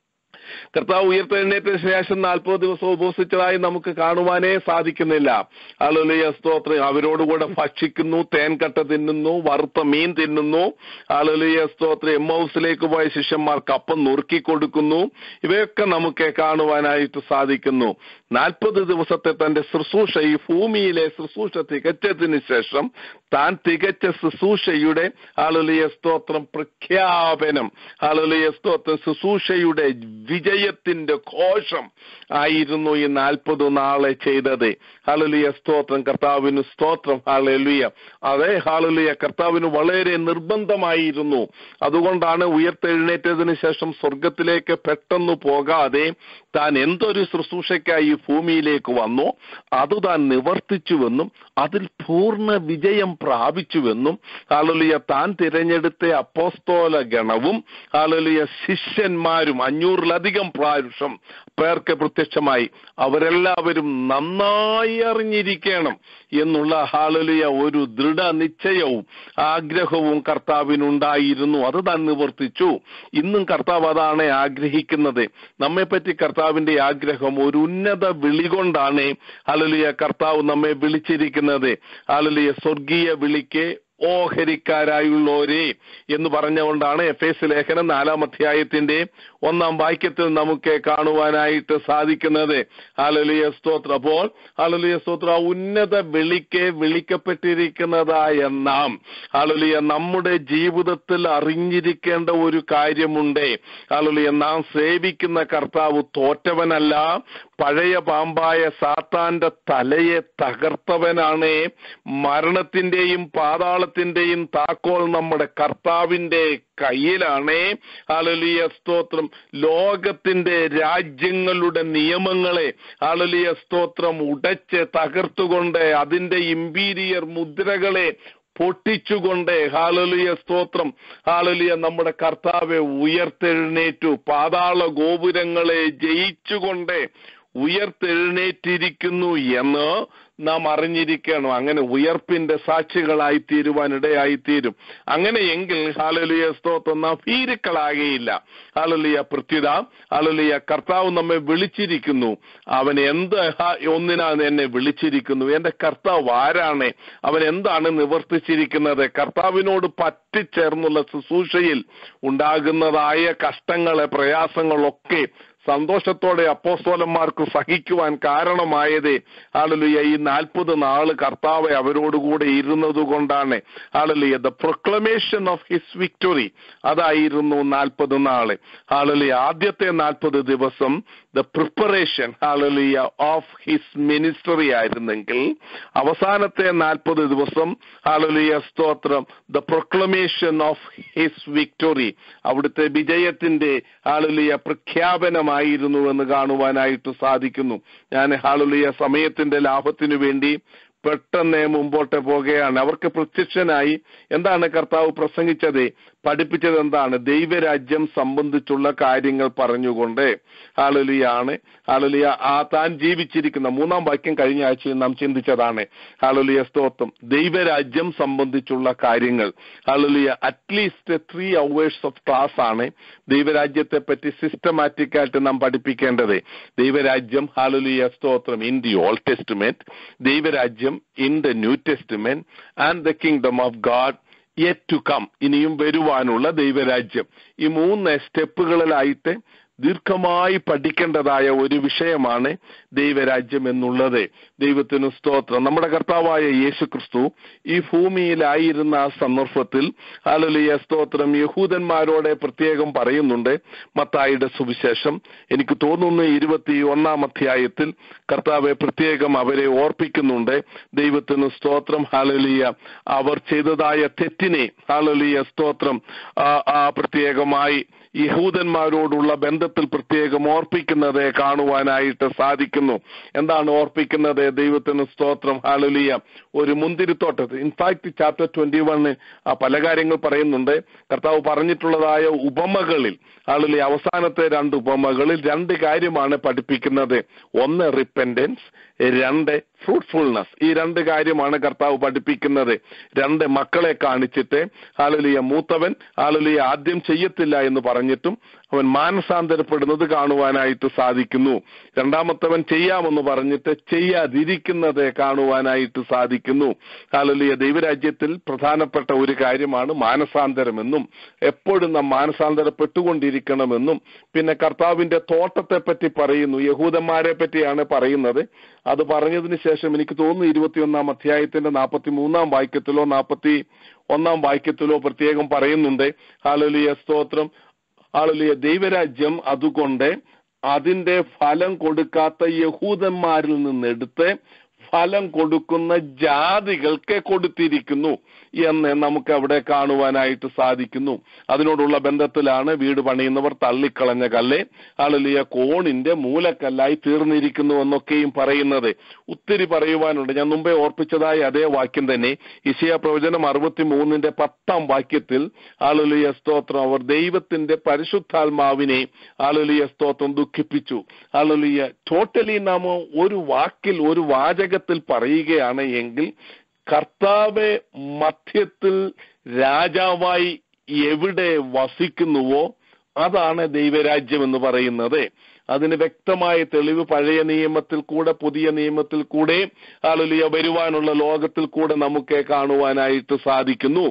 കർത്താവ് ഉയർത്തെഴുന്നേറ്റത്തിന് ശേഷം നാൽപ്പത് ദിവസം ഉപവസിച്ചതായി നമുക്ക് കാണുവാനേ സാധിക്കുന്നില്ല അലുലിയ സ്തോത്രം അവരോടുകൂടെ ഭക്ഷിക്കുന്നു തേൻകട്ട തിന്നുന്നു വറുത്ത മീൻ തിന്നുന്നു അലുലിയ സ്തോത്രം എം ഹൗസിലേക്ക് പോയ ശിഷ്യന്മാർക്ക് അപ്പം നുറുക്കി കൊടുക്കുന്നു ഇവയൊക്കെ നമുക്ക് കാണുവാനായിട്ട് സാധിക്കുന്നു നാൽപ്പത് ദിവസത്തെ തന്റെ ശുശ്രൂഷ ഈ ഭൂമിയിലെ ശുശ്രൂഷ തികച്ചതിന് ശേഷം താൻ തികച്ച ശുശ്രൂഷയുടെ ആളുലിയ സ്തോത്രം പ്രഖ്യാപനം ആളുലിയ സ്തോത്രം ശുശ്രൂഷയുടെ വിജയത്തിന്റെ ഘോഷം ആയിരുന്നു ഈ നാൽപ്പത് നാളെ ചെയ്തത് ഹാലലിയ സ്തോത്രം കർത്താവിന് സ്തോത്രം ഹാലലിയ അതെ ഹാലലിയ കർത്താവിന് വളരെ നിർബന്ധമായിരുന്നു അതുകൊണ്ടാണ് ഉയർത്തെഴുന്നേറ്റതിന് ശേഷം സ്വർഗത്തിലേക്ക് പെട്ടെന്ന് പോകാതെ താൻ എന്തൊരു ശുശ്രൂഷയ്ക്കായി ഈ ഭൂമിയിലേക്ക് വന്നോ അത് താൻ നിവർത്തിച്ചുവെന്നും അതിൽ പൂർണ്ണ വിജയം പ്രാപിച്ചുവെന്നും ഹാലലിയ താൻ തിരഞ്ഞെടുത്ത അപ്പോസ്തോല ഗണവും ഹാലലിയ ശിഷ്യന്മാരും അഞ്ഞൂറിലധികം പ്രാവശ്യം പേർക്ക് പ്രത്യക്ഷമായി അവരെല്ലാവരും നന്നായി അറിഞ്ഞിരിക്കണം എന്നുള്ള ഹാലലിയ ഒരു ദൃഢ നിശ്ചയവും ആഗ്രഹവും കർത്താവിനുണ്ടായിരുന്നു അത് താൻ നിവർത്തിച്ചു ഇന്നും കർത്താവ് അതാണ് ആഗ്രഹിക്കുന്നത് നമ്മെപ്പറ്റി കർത്താവിന്റെ ആഗ്രഹം ഒരു ഉന്നത വിളി കൊണ്ടാണ് ഹാലലിയ കർത്താവ് നമ്മെ വിളിച്ചിരിക്കുന്നത് ഹാലലിയ സ്വർഗീയ വിളിക്ക് ഓഹരിക്കാരായുള്ളവരെ എന്ന് പറഞ്ഞുകൊണ്ടാണ് എഫ് എസ് ലേഖനം നാലാം അധ്യായത്തിന്റെ ഒന്നാം വാക്യത്തിൽ നമുക്ക് കാണുവാനായിട്ട് സാധിക്കുന്നത് ഹാലലിയ സ്തോത്ര അപ്പോൾ ഹാലലിയ സ്തോത്ര ആ ഉന്നത വിളിക്ക് വിളിക്കപ്പെട്ടിരിക്കുന്നതായ നാം ഹാലലിയ നമ്മുടെ ജീവിതത്തിൽ അറിഞ്ഞിരിക്കേണ്ട ഒരു കാര്യമുണ്ട് ഹാലലിയ നാം സേവിക്കുന്ന കർത്താവ് തോറ്റവനല്ല പഴയ പാമ്പായ സാത്താന്റെ തലയെ തകർത്തവനാണ് മരണത്തിന്റെയും പാതാളത്തിന്റെയും താക്കോൽ നമ്മുടെ കർത്താവിന്റെ കയ്യിലാണ് ആളലിയ സ്തോത്രം ലോകത്തിന്റെ രാജ്യങ്ങളുടെ നിയമങ്ങളെ ആളലിയ സ്തോത്രം ഉടച്ച് തകർത്തുകൊണ്ട് അതിന്റെ ഇമ്പീരിയർ മുദ്രകളെ പൊട്ടിച്ചുകൊണ്ട് ഹാലലിയ സ്തോത്രം ഹാലലിയ നമ്മുടെ കർത്താവെ ഉയർത്തെഴുന്നേറ്റു പാതാള ഗോപുരങ്ങളെ ജയിച്ചുകൊണ്ട് ഉയർത്തെഴുന്നേറ്റിരിക്കുന്നു എന്ന് നാം അറിഞ്ഞിരിക്കണം അങ്ങനെ ഉയർപ്പിന്റെ സാക്ഷികളായി തീരുവാൻ ഇടയായി തീരും അങ്ങനെയെങ്കിൽ ഹാലലിയ സ്തോത്രം നാം ഭീരുക്കളാകെയില്ല ഹാലലിയ പ്രത്യുത ഹാലലിയ കർത്താവ് നമ്മെ വിളിച്ചിരിക്കുന്നു അവൻ എന്ത് ഹ- ഒന്നിനാണ് എന്നെ വിളിച്ചിരിക്കുന്നു എന്റെ കർത്താവ് ആരാണ് അവൻ എന്താണ് നിവർത്തിച്ചിരിക്കുന്നത് കർത്താവിനോട് പറ്റിച്ചേർന്നുള്ള ശുശ്രൂഷയിൽ ഉണ്ടാകുന്നതായ കഷ്ടങ്ങളെ പ്രയാസങ്ങളൊക്കെ സന്തോഷത്തോടെ അപ്പോസ്തോലന്മാർക്ക് സഹിക്കുവാൻ കാരണമായത് ആളുലിയ ഈ നാൽപ്പത് നാള് കർത്താവ് അവരോടുകൂടെ ഇരുന്നത് കൊണ്ടാണ് ആളുലിയ the proclamation of his victory അതായിരുന്നു നാൽപ്പത് നാള് ആളുലിയ ആദ്യത്തെ നാൽപ്പത് ദിവസം ദ പ്രിപ്പറേഷൻ ആളുലിയ ഓഫ് ഹിസ് മിനിസ്റ്ററി ആയിരുന്നെങ്കിൽ അവസാനത്തെ നാൽപ്പത് ദിവസം ആളുലിയ സ്തോത്രം the proclamation of his victory അവിടുത്തെ വിജയത്തിന്റെ ആളുലിയ പ്രഖ്യാപനമായിരുന്നു എന്ന് കാണുവാനായിട്ട് സാധിക്കുന്നു ഞാൻ ഹാളുലിയ സമയത്തിന്റെ ലാഭത്തിനു വേണ്ടി പെട്ടെന്ന് മുമ്പോട്ട് പോകുകയാണ് അവർക്ക് പ്രത്യക്ഷനായി എന്താണ് കർത്താവ് പ്രസംഗിച്ചത് പഠിപ്പിച്ചത് എന്താണ് ദൈവരാജ്യം സംബന്ധിച്ചുള്ള കാര്യങ്ങൾ പറഞ്ഞുകൊണ്ട് ഹാലലിയാണ് ഹാലലിയ ആ താൻ ജീവിച്ചിരിക്കുന്ന മൂന്നാം വാക്യം കഴിഞ്ഞ ആഴ്ചയിൽ നാം ചിന്തിച്ചതാണ് ഹാലലിയ സ്തോത്രം ദൈവരാജ്യം സംബന്ധിച്ചുള്ള കാര്യങ്ങൾ ഹാലലിയ at least three hours of class ആണ് ദൈവരാജ്യത്തെ പറ്റി സിസ്റ്റമാറ്റിക് ആയിട്ട് നാം പഠിപ്പിക്കേണ്ടത് ദൈവരാജ്യം ഹാലലിയ സ്തോത്രം ഇൻ ദി ഓൾഡ് ടെസ്റ്റ്മെന്റ് ദൈവരാജ്യം in the new testament and the kingdom of God yet to come ഇനിയും വരുവാനുള്ള ദൈവരാജ്യം ഈ മൂന്ന് സ്റ്റെപ്പുകളിലായിട്ട് ദീർഘമായി പഠിക്കേണ്ടതായ ഒരു വിഷയമാണ് ദൈവരാജ്യം എന്നുള്ളത് ദൈവത്തിന് സ്തോത്രം നമ്മുടെ കർത്താവായ യേശു ക്രിസ്തു ഈ ഭൂമിയിലായിരുന്ന ആ സന്ദർഭത്തിൽ അലലിയ സ്തോത്രം യഹൂദന്മാരോടെ പ്രത്യേകം പറയുന്നുണ്ട് മത്തായിയുടെ സുവിശേഷം എനിക്ക് തോന്നുന്നു ഇരുപത്തി ഒന്നാം അധ്യായത്തിൽ കർത്താവെ പ്രത്യേകം അവരെ ഓർപ്പിക്കുന്നുണ്ട് ദൈവത്തിന് സ്തോത്രം ഹാലലിയ അവർ ചെയ്തതായ തെറ്റിനെ ഹാലലിയ സ്തോത്രം ആ, ആ പ്രത്യേകമായി യഹൂദന്മാരോടുള്ള ബന്ധത്തിൽ പ്രത്യേകം ഓർപ്പിക്കുന്നത് കാണുവാനായിട്ട് സാധിക്കുന്നു എന്താണ് ഓർപ്പിക്കുന്നത് ദൈവത്തിന് സ്തോത്രം ഹാലലിയ ഒരു മുന്തിരിത്തോട്ടത്തിൽ ഇൻഫാക്ട് ചാപ്റ്റർ ട്വന്റി വണ് പല കാര്യങ്ങൾ പറയുന്നുണ്ട് കർത്താവ് പറഞ്ഞിട്ടുള്ളതായ ഉപമകളിൽ ഹാലലിയ അവസാനത്തെ രണ്ട് ഉപമകളിൽ രണ്ട് കാര്യമാണ് പഠിപ്പിക്കുന്നത് ഒന്ന് റിപ്പൻഡൻസ് രണ്ട് ഫ്രൂട്ട്ഫുൾനെസ് ഈ രണ്ട് കാര്യമാണ് കർത്താവ് പഠിപ്പിക്കുന്നത് രണ്ട് മക്കളെ കാണിച്ചിട്ട് ആളുലിയ മൂത്തവൻ ആളുലിയ ആദ്യം ചെയ്യത്തില്ല എന്ന് പറഞ്ഞിട്ടും അവൻ മാനസാന്തരപ്പെടുന്നത് കാണുവാനായിട്ട് സാധിക്കുന്നു രണ്ടാമത്തവൻ ചെയ്യാമെന്ന് പറഞ്ഞിട്ട് ചെയ്യാതിരിക്കുന്നത് കാണുവാനായിട്ട് സാധിക്കുന്നു ആളുലിയ ദൈവരാജ്യത്തിൽ പ്രധാനപ്പെട്ട ഒരു കാര്യമാണ് മാനസാന്തരമെന്നും എപ്പോഴും നാം മാനസാന്തരപ്പെട്ടുകൊണ്ടിരിക്കണമെന്നും പിന്നെ കർത്താവിന്റെ തോട്ടത്തെ പറ്റി പറയുന്നു യഹൂദന്മാരെ പറ്റിയാണ് പറയുന്നത് അത് പറഞ്ഞതിന് ശേഷം എനിക്ക് തോന്നുന്നു ഇരുപത്തിയൊന്നാം അധ്യായത്തിന്റെ നാൽപ്പത്തി മൂന്നാം വാക്യത്തിലോ നാൽപ്പത്തി ഒന്നാം വാക്യത്തിലോ പ്രത്യേകം പറയുന്നുണ്ട് ആളുലിയ സ്തോത്രം ആളുലിയ ദൈവരാജ്യം അതുകൊണ്ട് അതിന്റെ ഫലം കൊടുക്കാത്ത യഹൂദന്മാരിൽ നിന്നെടുത്ത് ഫലം കൊടുക്കുന്ന ജാതികൾക്ക് കൊടുത്തിരിക്കുന്നു എന്ന് നമുക്ക് അവിടെ കാണുവാനായിട്ട് സാധിക്കുന്നു അതിനോടുള്ള ബന്ധത്തിലാണ് വീട് പണിയുന്നവർ തള്ളിക്കളഞ്ഞ കല്ല് ആളിലിയ കോണിന്റെ മൂലക്കല്ലായി തീർന്നിരിക്കുന്നു എന്നൊക്കെയും പറയുന്നത് ഒത്തിരി പറയുവാനുണ്ട് ഞാൻ മുമ്പേ ഓർപ്പിച്ചതായ അതേ വാക്യം തന്നെ ഇശയ പ്രവചനം അറുപത്തി മൂന്നിന്റെ പത്താം വാക്യത്തിൽ ആളുലിയ സ്തോത്രം അവർ ദൈവത്തിന്റെ പരിശുദ്ധാത്മാവിനെ ആളുലിയ സ്തോത്രം ദുഃഖിപ്പിച്ചു ആളുലിയ ടോട്ടലി നാം ഒരു വാക്കിൽ ഒരു വാചകത്തിൽ പറയുകയാണ് എങ്കിൽ കർത്താവ് മധ്യത്തിൽ രാജാവായി എവിടെ വസിക്കുന്നുവോ അതാണ് ദൈവരാജ്യം എന്ന് പറയുന്നത് അതിന് വ്യക്തമായ തെളിവ് പഴയ നിയമത്തിൽ കൂടെ പുതിയ നിയമത്തിൽ കൂടെ ആളുലിയ വരുവാനുള്ള ലോകത്തിൽ കൂടെ നമുക്ക് കാണുവാനായിട്ട് സാധിക്കുന്നു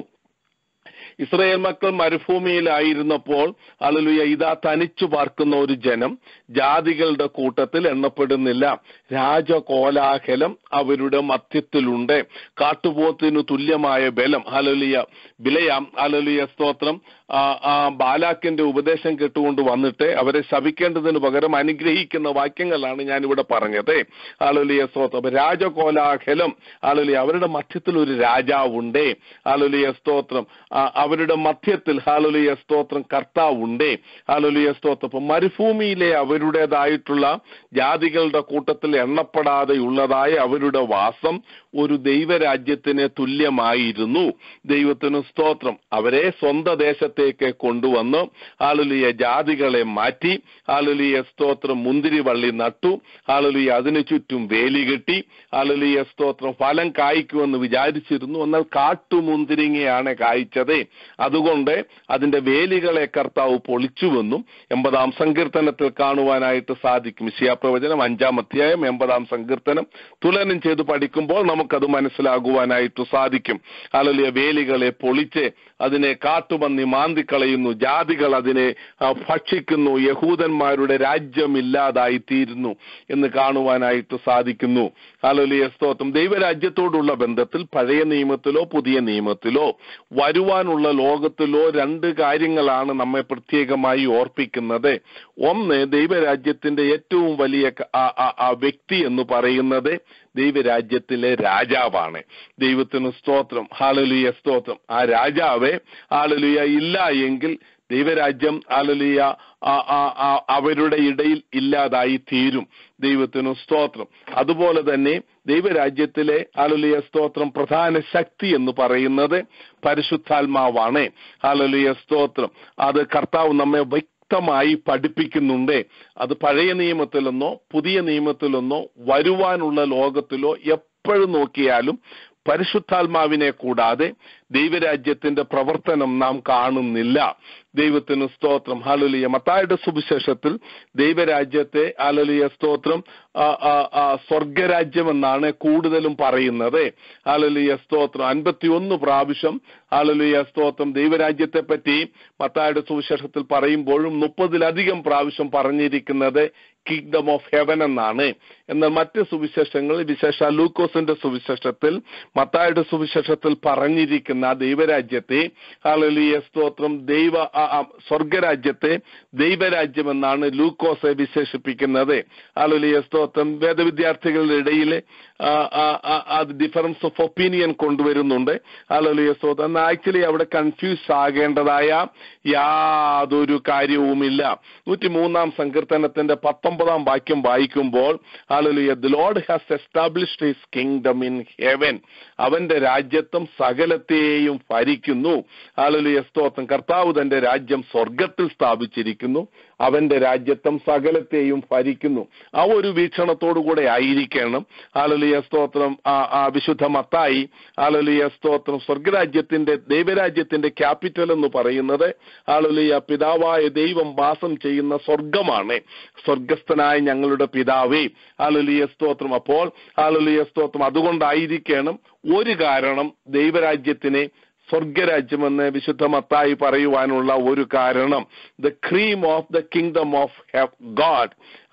ഇസ്രയേൽ മക്കൾ മരുഭൂമിയിലായിരുന്നപ്പോൾ അലലുയ ഇതാ തനിച്ചു പാർക്കുന്ന ഒരു ജനം ജാതികളുടെ കൂട്ടത്തിൽ എണ്ണപ്പെടുന്നില്ല രാജകോലാഹലം അവരുടെ മധ്യത്തിലുണ്ട് കാട്ടുപോത്തിനു തുല്യമായ ബലം അലലിയ ബിലയാം അലലിയ സ്തോത്രം ആ ആ ബാലാക്കിന്റെ ഉപദേശം കേട്ടുകൊണ്ട് വന്നിട്ട് അവരെ ശപിക്കേണ്ടതിന് പകരം അനുഗ്രഹിക്കുന്ന വാക്യങ്ങളാണ് ഞാൻ ഇവിടെ പറഞ്ഞത് ആളുലിയ സ്തോത്രം രാജകോലാഹലം ആളുലിയ അവരുടെ മധ്യത്തിൽ ഒരു രാജാവുണ്ടേ ആളുലിയ സ്തോത്രം ആ, അവരുടെ മധ്യത്തിൽ ഹാലുലിയ സ്തോത്രം കർത്താവുണ്ടേ ഹാലുലിയ സ്തോത്രം ഇപ്പൊ മരുഭൂമിയിലെ അവരുടേതായിട്ടുള്ള ജാതികളുടെ കൂട്ടത്തിൽ എണ്ണപ്പെടാതെയുള്ളതായ അവരുടെ വാസം ഒരു ദൈവരാജ്യത്തിന് തുല്യമായിരുന്നു ദൈവത്തിന് സ്തോത്രം അവരെ സ്വന്തം ദേശത്തേക്ക് കൊണ്ടുവന്ന് ആളുലിയ ജാതികളെ മാറ്റി ആളുലിയ സ്തോത്രം മുന്തിരിവള്ളി നട്ടു ആളുലിയ അതിനു ചുറ്റും വേലി കെട്ടി ആളുലിയ സ്തോത്രം ഫലം കായ്ക്കുമെന്ന് വിചാരിച്ചിരുന്നു എന്നാൽ കാട്ടുമുന്തിരിങ്ങയാണ് കായ്ച്ചത് അതുകൊണ്ട് അതിന്റെ വേലികളെ കർത്താവ് പൊളിച്ചുവെന്നും എൺപതാം സങ്കീർത്തനത്തിൽ കാണുവാനായിട്ട് സാധിക്കും പ്രവചനം അഞ്ചാം അധ്യായം എൺപതാം സങ്കീർത്തനം തുലനം ചെയ്ത് പഠിക്കുമ്പോൾ നമുക്കത് മനസ്സിലാകുവാനായിട്ട് സാധിക്കും അലലിയ വേലികളെ പൊളിച്ച് അതിനെ കാട്ടുപന്നി മാന്തിക്കളയുന്നു ജാതികൾ അതിനെ ആ, ഭക്ഷിക്കുന്നു യഹൂദന്മാരുടെ രാജ്യമില്ലാതായി തീരുന്നു എന്ന് കാണുവാനായിട്ട് സാധിക്കുന്നു അലലിയ സ്തോത്രം ദൈവരാജ്യത്തോടുള്ള ബന്ധത്തിൽ പഴയ നിയമത്തിലോ പുതിയ നിയമത്തിലോ വരുവാനുള്ള ലോകത്തിലോ രണ്ട് കാര്യങ്ങളാണ് നമ്മെ പ്രത്യേകമായി ഓർപ്പിക്കുന്നത് ഒന്ന് ദൈവരാജ്യത്തിന്റെ ഏറ്റവും വലിയ ക- ആ- ആ- ആ വ്യക്തി എന്ന് പറയുന്നത് ദൈവരാജ്യത്തിലെ രാജാവാണ് ദൈവത്തിന് സ്തോത്രം ഹാലലിയ സ്തോത്രം ആ രാജാവെ ഹാലലിയ ഇല്ല എങ്കിൽ ദൈവരാജ്യം ആലലിയ അവരുടെ ഇടയിൽ ഇല്ലാതായി തീരും ദൈവത്തിന് സ്തോത്രം അതുപോലെ തന്നെ ദൈവരാജ്യത്തിലെ ആലലിയ സ്തോത്രം പ്രധാന ശക്തി എന്ന് പറയുന്നത് പരിശുദ്ധാത്മാവാണ് ആലലിയ സ്തോത്രം അത് കർത്താവ് നമ്മെ വ്യക്തമായി പഠിപ്പിക്കുന്നുണ്ട് അത് പഴയ നിയമത്തിലെന്നോ പുതിയ നിയമത്തിലെന്നോ വരുവാനുള്ള ലോകത്തിലോ എപ്പോഴും നോക്കിയാലും പരിശുദ്ധാത്മാവിനെ കൂടാതെ ദൈവരാജ്യത്തിന്റെ പ്രവർത്തനം നാം കാണുന്നില്ല ദൈവത്തിന് സ്തോത്രം ഹാലലിയ മത്തായുടെ സുവിശേഷത്തിൽ ദൈവരാജ്യത്തെ ഹാലലിയ സ്തോത്രം ആ, ആ, ആ, സ്വർഗരാജ്യം എന്നാണ് കൂടുതലും പറയുന്നത് ഹാലലിയ സ്തോത്രം അൻപത്തിയൊന്ന് പ്രാവശ്യം ഹാലലിയ സ്തോത്രം ദൈവരാജ്യത്തെ പറ്റി മത്തായുടെ സുവിശേഷത്തിൽ പറയുമ്പോഴും മുപ്പതിലധികം പ്രാവശ്യം പറഞ്ഞിരിക്കുന്നത് കിങ്ഡം ഓഫ് ഹെവൻ എന്നാണ് എന്നാൽ മറ്റ് സുവിശേഷങ്ങളിൽ വിശേഷ ലൂക്കോസിന്റെ സുവിശേഷത്തിൽ മത്തായുടെ സുവിശേഷത്തിൽ പറഞ്ഞിരിക്കുന്ന ആ ദൈവരാജ്യത്തെ ഹാലലിയ സ്തോത്രം ദൈവ ആ, ആ, സ്വർഗരാജ്യത്തെ ദൈവരാജ്യം എന്നാണ് ലൂക്കോസെ വിശേഷിപ്പിക്കുന്നത് ഹാലലിയ സ്തോത്രം വേദവിദ്യാർത്ഥികളുടെ ഇടയിൽ അത് ഡിഫറൻസ് ഓഫ് ഒപ്പീനിയൻ കൊണ്ടുവരുന്നുണ്ട് ഹാലലിയ സ്തോത്രം എന്നാൽ ആക്ച്വലി അവിടെ കൺഫ്യൂസ് ആകേണ്ടതായ യാതൊരു കാര്യവുമില്ല നൂറ്റി മൂന്നാം സങ്കീർത്തനത്തിന്റെ പത്തൊമ്പതാം വാക്യം വായിക്കുമ്പോൾ ഹാലലിയ the Lord has established his kingdom in heaven അവന്റെ രാജ്യത്വം സകലത്തെയും ഭരിക്കുന്നു ഹാലലിയ സ്തോത്രം കർത്താവ് തന്റെ രാജ്യം സ്വർഗത്തിൽ സ്ഥാപിച്ചിരിക്കുന്നു അവന്റെ രാജ്യത്വം സകലത്തെയും ഭരിക്കുന്നു ആ ഒരു വീക്ഷണത്തോടു കൂടെ ആയിരിക്കണം ആലലിയ സ്തോത്രം ആ ആ വിശുദ്ധ മത്തായി ആലലിയ സ്തോത്രം സ്വർഗരാജ്യത്തിന്റെ ദൈവരാജ്യത്തിന്റെ ക്യാപിറ്റൽ എന്ന് പറയുന്നത് ആലലിയ പിതാവായ ദൈവം വാസം ചെയ്യുന്ന സ്വർഗമാണ് സ്വർഗസ്ഥനായ ഞങ്ങളുടെ പിതാവേ ആലലിയ സ്തോത്രം അപ്പോൾ ആലലിയ സ്തോത്രം അതുകൊണ്ടായിരിക്കണം ഒരു കാരണം ദൈവരാജ്യത്തിനെ സ്വർഗരാജ്യമെന്ന് വിശുദ്ധ മത്തായി പറയുവാനുള്ള ഒരു കാരണം the cream of the kingdom of God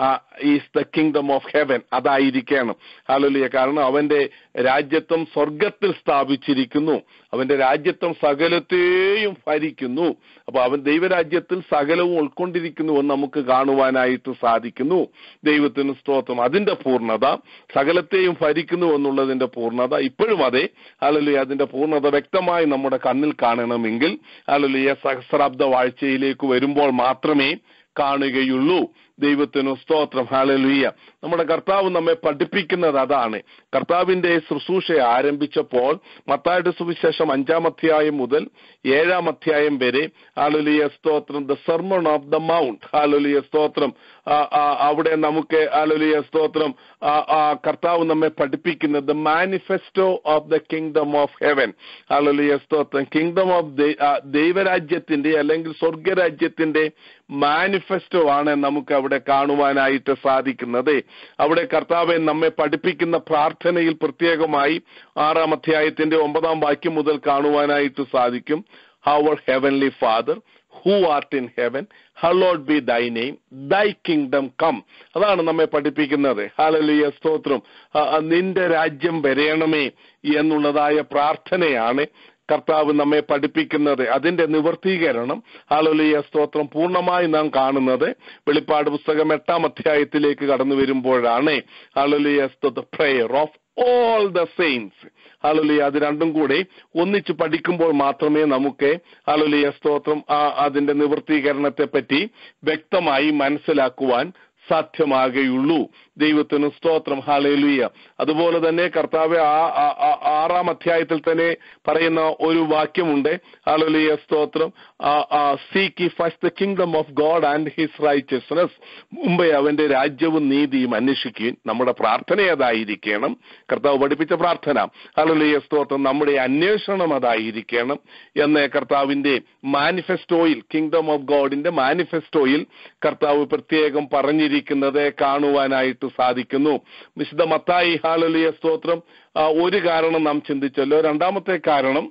is the kingdom of heaven അതായിരിക്കണം ആലോലിയ കാരണം അവന്റെ രാജ്യത്വം സ്വർഗത്തിൽ സ്ഥാപിച്ചിരിക്കുന്നു അവന്റെ രാജ്യത്വം സകലത്തെയും ഭരിക്കുന്നു അപ്പൊ അവൻ ദൈവരാജ്യത്തിൽ സകലവും ഉൾക്കൊണ്ടിരിക്കുന്നു എന്ന് നമുക്ക് കാണുവാനായിട്ട് സാധിക്കുന്നു ദൈവത്തിന് സ്തോത്രം അതിന്റെ പൂർണ്ണത സകലത്തെയും ഭരിക്കുന്നു എന്നുള്ളതിന്റെ പൂർണ്ണത ഇപ്പോഴും അതെ അല്ലല്ലേ അതിന്റെ പൂർണ്ണത വ്യക്തമായി നമ്മുടെ കണ്ണിൽ കാണണമെങ്കിൽ അല്ലല്ലേ സഹസ്രാബ്ദ വാഴ്ചയിലേക്ക് വരുമ്പോൾ മാത്രമേ കാണുകയുള്ളൂ ദൈവത്തിന് സ്തോത്രം ഹാലലുയ്യ നമ്മുടെ കർത്താവ് നമ്മെ പഠിപ്പിക്കുന്നത് അതാണ് കർത്താവിന്റെ ശുശ്രൂഷ ആരംഭിച്ചപ്പോൾ മത്തായുടെ സുവിശേഷം അഞ്ചാം അധ്യായം മുതൽ ഏഴാം അധ്യായം വരെ ഹാലലിയ സ്തോത്രം the sermon of the mount ഹാലലിയ സ്തോത്രം ആ, ആ, അവിടെ നമുക്ക് ഹാലലിയ സ്തോത്രം ആ, ആ, കർത്താവ് നമ്മെ പഠിപ്പിക്കുന്നത് the manifesto of the kingdom of heaven ഹാലലിയ സ്തോത്രം കിങ്ഡം ഓഫ് ദൈവരാജ്യത്തിന്റെ അല്ലെങ്കിൽ സ്വർഗരാജ്യത്തിന്റെ മാനിഫെസ്റ്റോ ആണ് നമുക്ക് അവിടെ കാണുവാനായിട്ട് സാധിക്കുന്നത് അവിടെ കർത്താവെ നമ്മെ പഠിപ്പിക്കുന്ന പ്രാർത്ഥനയിൽ പ്രത്യേകമായി ആറാം അധ്യായത്തിന്റെ ഒമ്പതാം വാക്യം മുതൽ കാണുവാനായിട്ട് സാധിക്കും our heavenly father who art in heaven hallowed be thy name thy kingdom come അതാണ് നമ്മെ പഠിപ്പിക്കുന്നത് ഹാലലിയ സ്തോത്രം ആ, ആ, നിന്റെ രാജ്യം വരയണമേ എന്നുള്ളതായ പ്രാർത്ഥനയാണ് കർത്താവ് നമ്മെ പഠിപ്പിക്കുന്നത് അതിന്റെ നിവർത്തീകരണം ഹാലലിയ സ്തോത്രം പൂർണ്ണമായി നാം കാണുന്നത് വെളിപ്പാട് പുസ്തകം എട്ടാം അധ്യായത്തിലേക്ക് കടന്നു വരുമ്പോഴാണ് ഹാലലിയ prayer of all the saints ഹാലലിയ അത് രണ്ടും കൂടെ ഒന്നിച്ച് പഠിക്കുമ്പോൾ മാത്രമേ നമുക്ക് ഹാലലിയ സ്തോത്രം ആ അതിന്റെ നിവർത്തീകരണത്തെ പറ്റി വ്യക്തമായി മനസ്സിലാക്കുവാൻ സാധ്യമാകുകയുള്ളൂ ദൈവത്തിന് സ്തോത്രം ഹാലേലുയ അതുപോലെ തന്നെ കർത്താവ് ആ ആ- ആ- ആറാം അധ്യായത്തിൽ തന്നെ പറയുന്ന ഒരു വാക്യമുണ്ട് ഹാലേലുയ സ്തോത്രം seek first the kingdom of God and his righteousness മുമ്പേ അവന്റെ രാജ്യവും നീതിയും അന്വേഷിക്കുകയും നമ്മുടെ പ്രാർത്ഥന അതായിരിക്കണം കർത്താവ് പഠിപ്പിച്ച പ്രാർത്ഥന ഹാലേലുയ സ്തോത്രം നമ്മുടെ അന്വേഷണം അതായിരിക്കണം എന്ന് കർത്താവിന്റെ മാനിഫെസ്റ്റോയിൽ കിങ്ഡം ഓഫ് ഗോഡിന്റെ മാനിഫെസ്റ്റോയിൽ കർത്താവ് പ്രത്യേകം പറഞ്ഞിരിക്കുന്നത് കാണുവാനായിട്ട് സാധിക്കുന്നു വിശുദ്ധ മത്തായി ഹാലലിയ സ്തോത്രം ആ, ഒരു കാരണം നാം ചിന്തിച്ചല്ലോ രണ്ടാമത്തെ കാരണം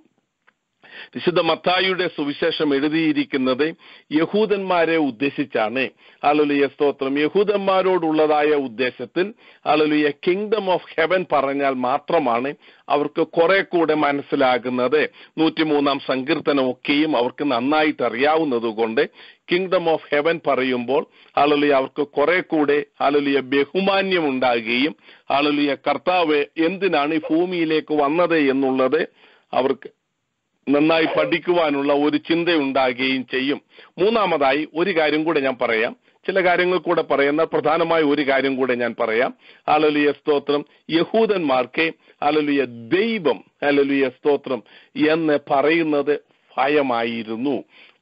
വിശുദ്ധ മത്തായിയുടെ സുവിശേഷം എഴുതിയിരിക്കുന്നത് യഹൂദന്മാരെ ഉദ്ദേശിച്ചാണ് ആലുലിയ സ്തോത്രം യഹൂദന്മാരോടുള്ളതായ ഉദ്ദേശത്തിൽ ആലുലിയ കിങ്ഡം ഓഫ് ഹെവൻ പറഞ്ഞാൽ മാത്രമാണ് അവർക്ക് കുറെ കൂടെ മനസ്സിലാകുന്നത് നൂറ്റിമൂന്നാം സങ്കീർത്തനമൊക്കെയും അവർക്ക് നന്നായിട്ട് അറിയാവുന്നത് കൊണ്ട് കിങ്ഡം ഓഫ് ഹെവൻ പറയുമ്പോൾ ആളുലിയ അവർക്ക് കുറെ കൂടെ ആളുലിയ ബഹുമാന്യം ഉണ്ടാകുകയും ആളുലിയ കർത്താവ് എന്തിനാണ് ഈ ഭൂമിയിലേക്ക് വന്നത് എന്നുള്ളത് അവർക്ക് നന്നായി പഠിക്കുവാനുള്ള ഒരു ചിന്ത ഉണ്ടാകുകയും ചെയ്യും മൂന്നാമതായി ഒരു കാര്യം കൂടെ ഞാൻ പറയാം ചില കാര്യങ്ങൾ കൂടെ പറയുന്ന പ്രധാനമായ ഒരു കാര്യം കൂടെ ഞാൻ പറയാം ആലലിയ സ്തോത്രം യഹൂദന്മാർക്ക് ആലലിയ ദൈവം ആലലിയ സ്തോത്രം എന്ന് പറയുന്നത് ഭയമായിരുന്നു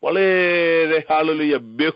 വളരെ ഹാലലിയ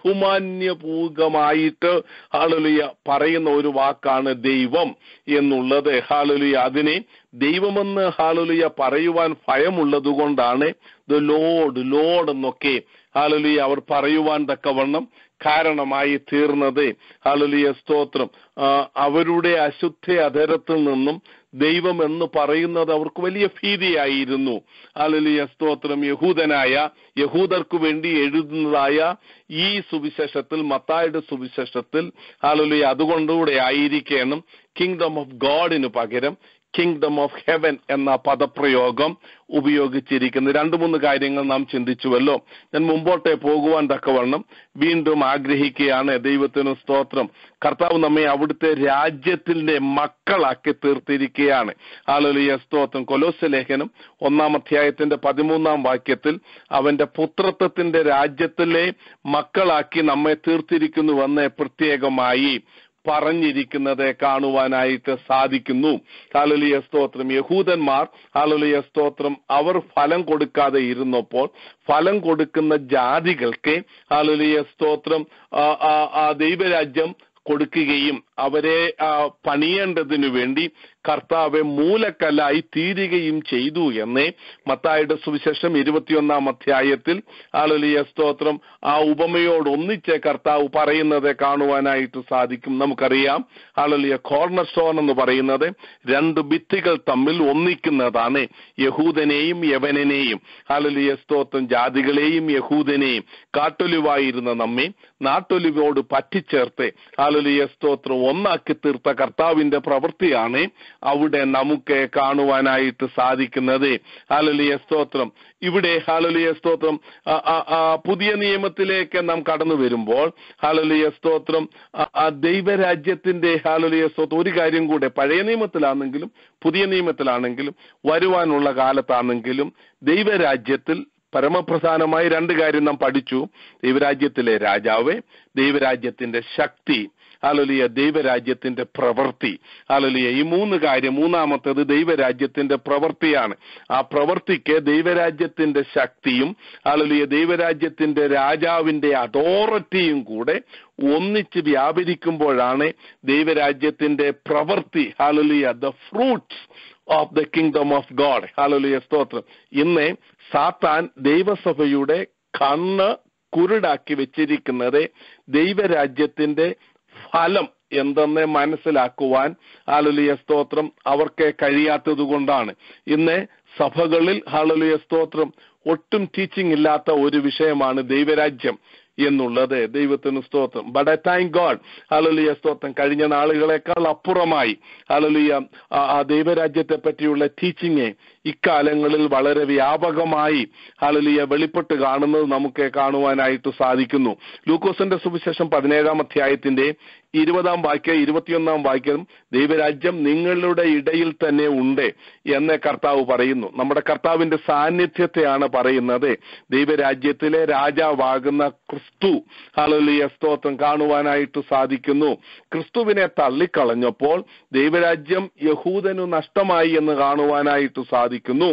ബഹുമാന്യപൂർവമായിട്ട് ഹാലലിയ പറയുന്ന ഒരു വാക്കാണ് ദൈവം എന്നുള്ളത് ഹാലലിയ അതിനെ ദൈവമെന്ന് ഹാലലിയ പറയുവാൻ ഭയമുള്ളത് കൊണ്ടാണ് ദ ലോഡ് ലോഡ് എന്നൊക്കെ ഹാലലിയ അവർ പറയുവാൻ തക്കവണ്ണം കാരണമായി തീർന്നത് ഹാലലിയ സ്തോത്രം ആ, അവരുടെ അശുദ്ധ അധരത്തിൽ നിന്നും ദൈവം എന്ന് പറയുന്നത് അവർക്ക് വലിയ ഭീതിയായിരുന്നു ഹാലലിയ സ്തോത്രം യഹൂദനായ യഹൂദർക്കു വേണ്ടി എഴുതുന്നതായ ഈ സുവിശേഷത്തിൽ മത്തായുടെ സുവിശേഷത്തിൽ ഹാലലിയ അതുകൊണ്ടുകൂടെ ആയിരിക്കണം കിങ്ഡം ഓഫ് ഗോഡിന് പകരം കിങ്ഡം ഓഫ് ഹെവൻ എന്ന പദപ്രയോഗം ഉപയോഗിച്ചിരിക്കുന്നത് രണ്ടു മൂന്ന് കാര്യങ്ങൾ നാം ചിന്തിച്ചുവല്ലോ ഞാൻ മുമ്പോട്ടെ പോകുവാൻ തക്കവണ്ണം വീണ്ടും ആഗ്രഹിക്കുകയാണ് ദൈവത്തിന് സ്തോത്രം കർത്താവ് നമ്മെ അവിടുത്തെ രാജ്യത്തിന്റെ മക്കളാക്കി തീർത്തിരിക്കുകയാണ് ആളുലിയ സ്തോത്രം കൊലോസ് ലേഖനം ഒന്നാം അധ്യായത്തിന്റെ പതിമൂന്നാം വാക്യത്തിൽ അവന്റെ പുത്രത്വത്തിന്റെ രാജ്യത്തിലെ മക്കളാക്കി നമ്മെ തീർത്തിരിക്കുന്നുവെന്ന് പ്രത്യേകമായി പറഞ്ഞിരിക്കുന്നത് കാണുവാനായിട്ട് സാധിക്കുന്നു ഹാലലിയ സ്തോത്രം യഹൂദന്മാർ ഹാലലിയ സ്തോത്രം അവർ ഫലം കൊടുക്കാതെ ഇരുന്നപ്പോൾ ഫലം കൊടുക്കുന്ന ജാതികൾക്ക് ഹാലലിയ സ്തോത്രം ആ, ആ, ആ ദൈവരാജ്യം കൊടുക്കുകയും അവരെ ആ, പണിയേണ്ടതിനു വേണ്ടി കർത്താവെ മൂലക്കല്ലായി തീരുകയും ചെയ്തു എന്ന് മത്തായുടെ സുവിശേഷം ഇരുപത്തിയൊന്നാം അധ്യായത്തിൽ ആളുലിയ സ്തോത്രം ആ ഉപമയോട് ഒന്നിച്ച് കർത്താവ് പറയുന്നത് കാണുവാനായിട്ട് സാധിക്കും നമുക്കറിയാം ആളുലിയ കോർണർ സ്റ്റോൺ എന്ന് പറയുന്നത് രണ്ട് ഭിത്തികൾ തമ്മിൽ ഒന്നിക്കുന്നതാണ് യഹൂദനെയും യവനനെയും ആളുലിയ സ്തോത്രം ജാതികളെയും യഹൂദനെയും കാട്ടൊലിവായിരുന്ന നമ്മെ നാട്ടൊലിവോട് പറ്റിച്ചേർത്ത് ആളുലിയ സ്തോത്രം ഒന്നാക്കി തീർത്ത കർത്താവിന്റെ പ്രവൃത്തിയാണ് അവിടെ നമുക്ക് കാണുവാനായിട്ട് സാധിക്കുന്നത് ഹാലലിയ സ്തോത്രം ഇവിടെ ഹാലലിയ സ്തോത്രം ആ, ആ, ആ, പുതിയ നിയമത്തിലേക്ക് നാം കടന്നു വരുമ്പോൾ ഹാലലിയ സ്തോത്രം ആ, ആ ദൈവരാജ്യത്തിന്റെ ഹാലലിയ സ്തോത്രം ഒരു കാര്യം കൂടെ പഴയ നിയമത്തിലാണെങ്കിലും പുതിയ നിയമത്തിലാണെങ്കിലും വരുവാനുള്ള കാലത്താണെങ്കിലും ദൈവരാജ്യത്തിൽ പരമപ്രധാനമായി രണ്ട് കാര്യം നാം പഠിച്ചു ദൈവരാജ്യത്തിലെ രാജാവ് ദൈവരാജ്യത്തിന്റെ ശക്തി ആലോലിയ ദൈവരാജ്യത്തിന്റെ പ്രവൃത്തി ആലോലിയ ഈ മൂന്ന് കാര്യം മൂന്നാമത്തേത് ദൈവരാജ്യത്തിന്റെ പ്രവൃത്തിയാണ് ആ പ്രവൃത്തിക്ക് ദൈവരാജ്യത്തിന്റെ ശക്തിയും ആലോലിയ ദൈവരാജ്യത്തിന്റെ രാജാവിന്റെ അതോറിറ്റിയും കൂടെ ഒന്നിച്ച് വ്യാപരിക്കുമ്പോഴാണ് ദൈവരാജ്യത്തിന്റെ പ്രവൃത്തി ഹാലലിയ the fruits of the kingdom of God ഹാലലിയ സ്തോത്രം ഇന്ന് സാത്താൻ ദൈവസഭയുടെ കണ്ണ് കുരുടാക്കി വെച്ചിരിക്കുന്നത് ദൈവരാജ്യത്തിന്റെ ഫലം എന്തെന്ന് മനസ്സിലാക്കുവാൻ ഹാലലിയ സ്തോത്രം അവർക്ക് കഴിയാത്തത് കൊണ്ടാണ് ഇന്ന് സഭകളിൽ ഹാലലിയ സ്തോത്രം ഒട്ടും ടീച്ചിങ് ഇല്ലാത്ത ഒരു വിഷയമാണ് ദൈവരാജ്യം എന്നുള്ളത് ദൈവത്തിന് സ്തോത്രം ബട്ട് ഐ താങ്ക് ഗോഡ് ഹലലിയ സ്തോത്രം കഴിഞ്ഞ നാളുകളെക്കാൾ അപ്പുറമായി ഹലലിയ ആ ദൈവരാജ്യത്തെ പറ്റിയുള്ള ടീച്ചിങ് ഇക്കാലങ്ങളിൽ വളരെ വ്യാപകമായി ഹലലിയ വെളിപ്പെട്ട് കാണുന്നത് നമുക്ക് കാണുവാനായിട്ട് സാധിക്കുന്നു ലൂക്കോസിന്റെ സുവിശേഷം പതിനേഴാം അധ്യായത്തിന്റെ ഇരുപതാം വാക്യം ഇരുപത്തിയൊന്നാം വാക്യം ദൈവരാജ്യം നിങ്ങളുടെ ഇടയിൽ തന്നെ ഉണ്ട് എന്ന് കർത്താവ് പറയുന്നു നമ്മുടെ കർത്താവിന്റെ സാന്നിധ്യത്തെയാണ് പറയുന്നത് ദൈവരാജ്യത്തിലെ രാജാവാകുന്ന ക്രിസ്തു ഹലലിയ സ്തോത്രം കാണുവാനായിട്ട് സാധിക്കുന്നു ക്രിസ്തുവിനെ തള്ളിക്കളഞ്ഞപ്പോൾ ദൈവരാജ്യം യഹൂദനു നഷ്ടമായി എന്ന് കാണുവാനായിട്ട് സാധിക്കുന്നു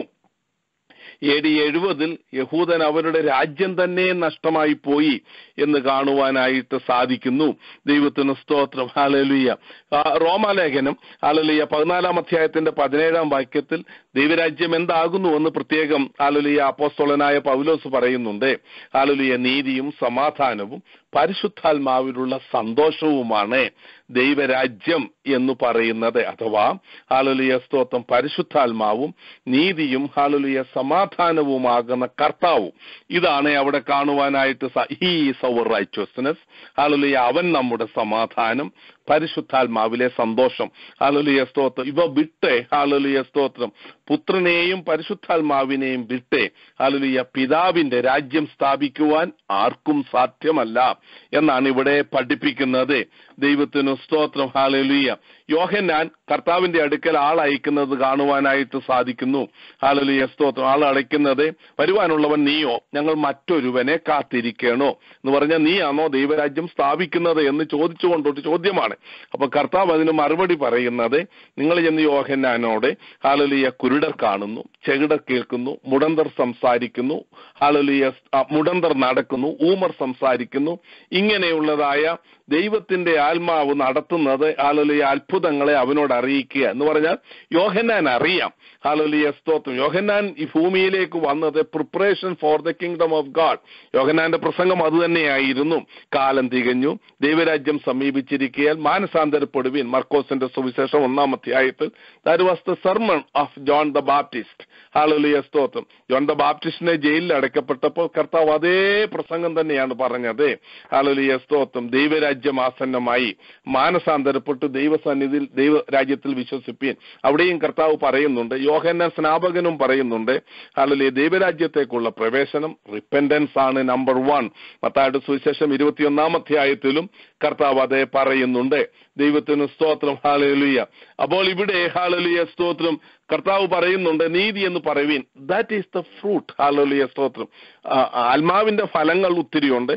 എ ഡി എഴുപതിൽ യഹൂദൻ അവരുടെ രാജ്യം തന്നെ നഷ്ടമായി പോയി എന്ന് കാണുവാനായിട്ട് സാധിക്കുന്നു ദൈവത്തിന് സ്തോത്രം ഹാലലുയ റോമാലേഖനം ഹാലലുയ പതിനാലാം അധ്യായത്തിന്റെ പതിനേഴാം വാക്യത്തിൽ ദൈവരാജ്യം എന്താകുന്നു എന്ന് പ്രത്യേകം ഹാലലുയ അപ്പോസ്തോലനായ പൗലോസ് പറയുന്നുണ്ട് ഹാലലുയ നീതിയും സമാധാനവും പരിശുദ്ധാത്മാവിലുള്ള സന്തോഷവുമാണ് ദൈവരാജ്യം എന്ന് പറയുന്നത് അഥവാ ഹാലലിയ സ്തോത്രം പരിശുദ്ധാത്മാവും നീതിയും ഹാലലിയ സമാധാനവുമാകുന്ന കർത്താവും ഇതാണ് അവിടെ കാണുവാനായിട്ട് ഹീസ് അവർ റൈറ്റ്വസ്നെസ് ഹാലലിയ അവൻ നമ്മുടെ സമാധാനം പരിശുദ്ധാത്മാവിലെ സന്തോഷം ഹാലലിയ സ്തോത്രം ഇവ വിട്ട് ഹാലലിയ സ്തോത്രം പുത്രനെയും പരിശുദ്ധാത്മാവിനെയും വിട്ട് ഹാലലിയ പിതാവിന്റെ രാജ്യം സ്ഥാപിക്കുവാൻ ആർക്കും സാധ്യമല്ല എന്നാണ് ഇവിടെ പഠിപ്പിക്കുന്നത് ദൈവത്തിന് സ്തോത്രം ഹാലലിയ യോഹന്നാൻ കർത്താവിന്റെ അടുക്കൽ ആൾ അയക്കുന്നത് കാണുവാനായിട്ട് സാധിക്കുന്നു ഹാലലിയ സ്തോത്രം ആൾ അടയ്ക്കുന്നത് വരുവാനുള്ളവൻ നീയോ ഞങ്ങൾ മറ്റൊരുവനെ കാത്തിരിക്കണോ എന്ന് പറഞ്ഞാൽ നീയാണോ ദൈവരാജ്യം സ്ഥാപിക്കുന്നത് എന്ന് ചോദിച്ചുകൊണ്ടൊരു ചോദ്യമാണ് അപ്പൊ കർത്താവ് അതിന് മറുപടി പറയുന്നത് നിങ്ങൾ ചെന്ന് യോഹന്നാനോട് ഹാലലിയ കുരുടർ കാണുന്നു ചെകിടർ കേൾക്കുന്നു മുടന്തർ സംസാരിക്കുന്നു ഹാലലിയ മുടന്തർ നടക്കുന്നു ഊമർ സംസാരിക്കുന്നു ഇങ്ങനെയുള്ളതായ ദൈവത്തിന്റെ ആത്മാവ് നടത്തുന്നത് ഹാലലിയ അത്ഭുതങ്ങളെ അവനോട് അറിയിക്കുക എന്ന് പറഞ്ഞാൽ യോഹന്നാൻ അറിയാം ഹാലലിയ സ്തോത്രം യോഹന്നാൻ ഈ ഭൂമിയിലേക്ക് വന്നത് preparation for the kingdom of God യോഹന്നാന്റെ പ്രസംഗം അത് തന്നെയായിരുന്നു കാലം തികഞ്ഞു ദൈവരാജ്യം സമീപിച്ചിരിക്കയാൽ മാനസാന്തരപ്പെടുവീൻ മർക്കോസിന്റെ സുവിശേഷം ഒന്നാം അധ്യായത്തിൽ that was the sermon of John the Baptist ഹാലലിയ സ്തോത്രം ജോൺ ദ ബാപ്റ്റിസ്റ്റിനെ ജയിലിൽ അടയ്ക്കപ്പെട്ടപ്പോൾ കർത്താവ് അതേ പ്രസംഗം തന്നെയാണ് പറഞ്ഞത് ഹാലലിയ സ്തോത്രം ദൈവരാജ്യം ആസന്നമായി മാനസാന്തരപ്പെട്ട് ദൈവസന്നിധിയിൽ ദൈവരാജ്യത്തിൽ വിശ്വസിപ്പീൻ അവിടെയും കർത്താവ് പറയുന്നുണ്ട് യോഹന്ന സ്നാപകനും പറയുന്നുണ്ട് ഹാലലിയ ദൈവരാജ്യത്തേക്കുള്ള പ്രവേശനം റിപ്പൻഡൻസ് ആണ് നമ്പർ വൺ മത്തായുടെ സുവിശേഷം ഇരുപത്തിയൊന്നാം അധ്യായത്തിലും കർത്താവ് അതേ പറയുന്നുണ്ട് ദൈവത്തിന് സ്തോത്രം ഹാലലിയ അപ്പോൾ ഇവിടെ ഹാലലിയ സ്തോത്രം കർത്താവ് പറയുന്നുണ്ട് നീതി എന്ന് പറയുവീൻ ദാറ്റ് ഈസ് ദ ഫ്രൂട്ട് ഹാലോലിയ സ്തോത്രം ആത്മാവിന്റെ ഫലങ്ങൾ ഒത്തിരിയുണ്ട്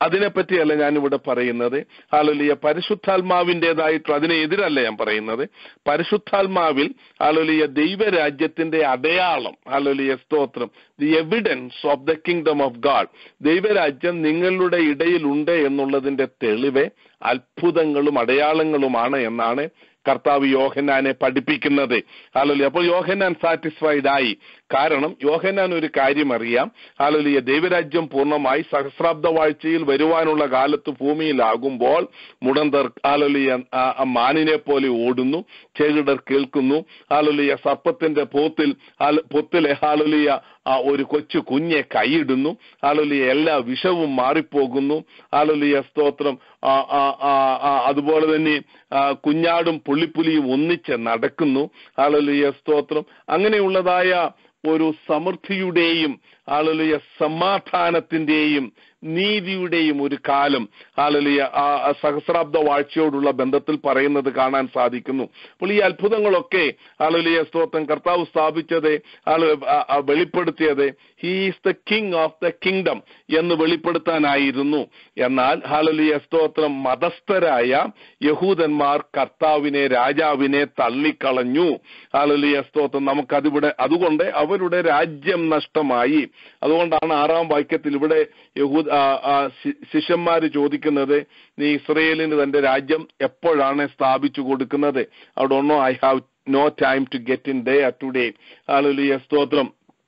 അതിനെപ്പറ്റിയല്ല ഞാൻ ഇവിടെ പറയുന്നത് ഹാലലിയ പരിശുദ്ധാത്മാവിൻ്റെതായിട്ട് അതിനെതിരല്ല ഞാൻ പറയുന്നത് പരിശുദ്ധാത്മാവിൽ ഹാലലിയ ദൈവരാജ്യത്തിന്റെ അടയാളം ഹാലലിയ സ്തോത്രം the evidence of the kingdom of God ദൈവരാജ്യം നിങ്ങളുടെ ഇടയിൽ ഉണ്ട് എന്നുള്ളതിന്റെ തെളിവ് അത്ഭുതങ്ങളും അടയാളങ്ങളുമാണ് എന്നാണ് കർത്താവ് യോഹന്നാനെ പഠിപ്പിക്കുന്നത് ഹാലലി അപ്പോൾ യോഹന്നാൻ സാറ്റിസ്ഫൈഡ് ആയി കാരണം യോഹന്നാൻ ഒരു കാര്യം അറിയാം ഹാലലിയ ദൈവരാജ്യം പൂർണ്ണമായി സഹസ്രാബ്ദ വാഴ്ചയിൽ വരുവാനുള്ള കാലത്ത് ഭൂമിയിലാകുമ്പോൾ മുടന്തർ ഹാലലിയ ആ, ആ മാനിനെ പോലെ ഓടുന്നു ചെകിടർ കേൾക്കുന്നു ഹാലലിയ സർപ്പത്തിന്റെ പോത്തിൽ ഹാല- പൊത്തിലെ ഹാലലിയ ആ ഒരു കൊച്ചു കുഞ്ഞെ കൈയിടുന്നു ഹാലലിയ എല്ലാ വിഷവും മാറിപ്പോകുന്നു ഹാലലിയ സ്തോത്രം ആ, ആ, ആ, ആ, അതുപോലെ തന്നെ ആ, കുഞ്ഞാടും പുള്ളിപ്പുലിയും ഒന്നിച്ച് നടക്കുന്നു ഹാലലിയ സ്തോത്രം അങ്ങനെയുള്ളതായ ഒരു സമൃദ്ധിയുടെയും ഹാലലിയ സമാധാനത്തിന്റെയും നീതിയുടെയും ഒരു കാലം ഹാലലിയ ആ ആ സഹസ്രാബ്ദ വാഴ്ചയോടുള്ള ബന്ധത്തിൽ പറയുന്നത് കാണാൻ സാധിക്കുന്നു അപ്പോൾ ഈ അത്ഭുതങ്ങളൊക്കെ ഹാലലിയ സ്തോത്രം കർത്താവ് സ്ഥാപിച്ചത് ഹാല- ആ- ആ വെളിപ്പെടുത്തിയത് he's the king of the kingdom എന്ന് വെളിപ്പെടുത്താനായിരുന്നു എന്നാൽ ഹാലലിയ സ്തോത്രം മതസ്ഥരായ യഹൂദന്മാർ കർത്താവിനെ രാജാവിനെ തള്ളിക്കളഞ്ഞു ഹാലലിയ സ്തോത്രം നമുക്കതിവിടെ അതുകൊണ്ട് അവരുടെ രാജ്യം നഷ്ടമായി അതുകൊണ്ടാണ് ആറാം വാക്യത്തിൽ ഇവിടെ യഹൂദ ആ, ആ, ശി- ശിഷ്യന്മാര് ചോദിക്കുന്നത് നീ ഇസ്രയേലിന് തന്റെ രാജ്യം എപ്പോഴാണ് സ്ഥാപിച്ചു കൊടുക്കുന്നത് അവിടെ ഒന്നോ I have no time to get in day today ഹാലലിയ സ്തോത്രം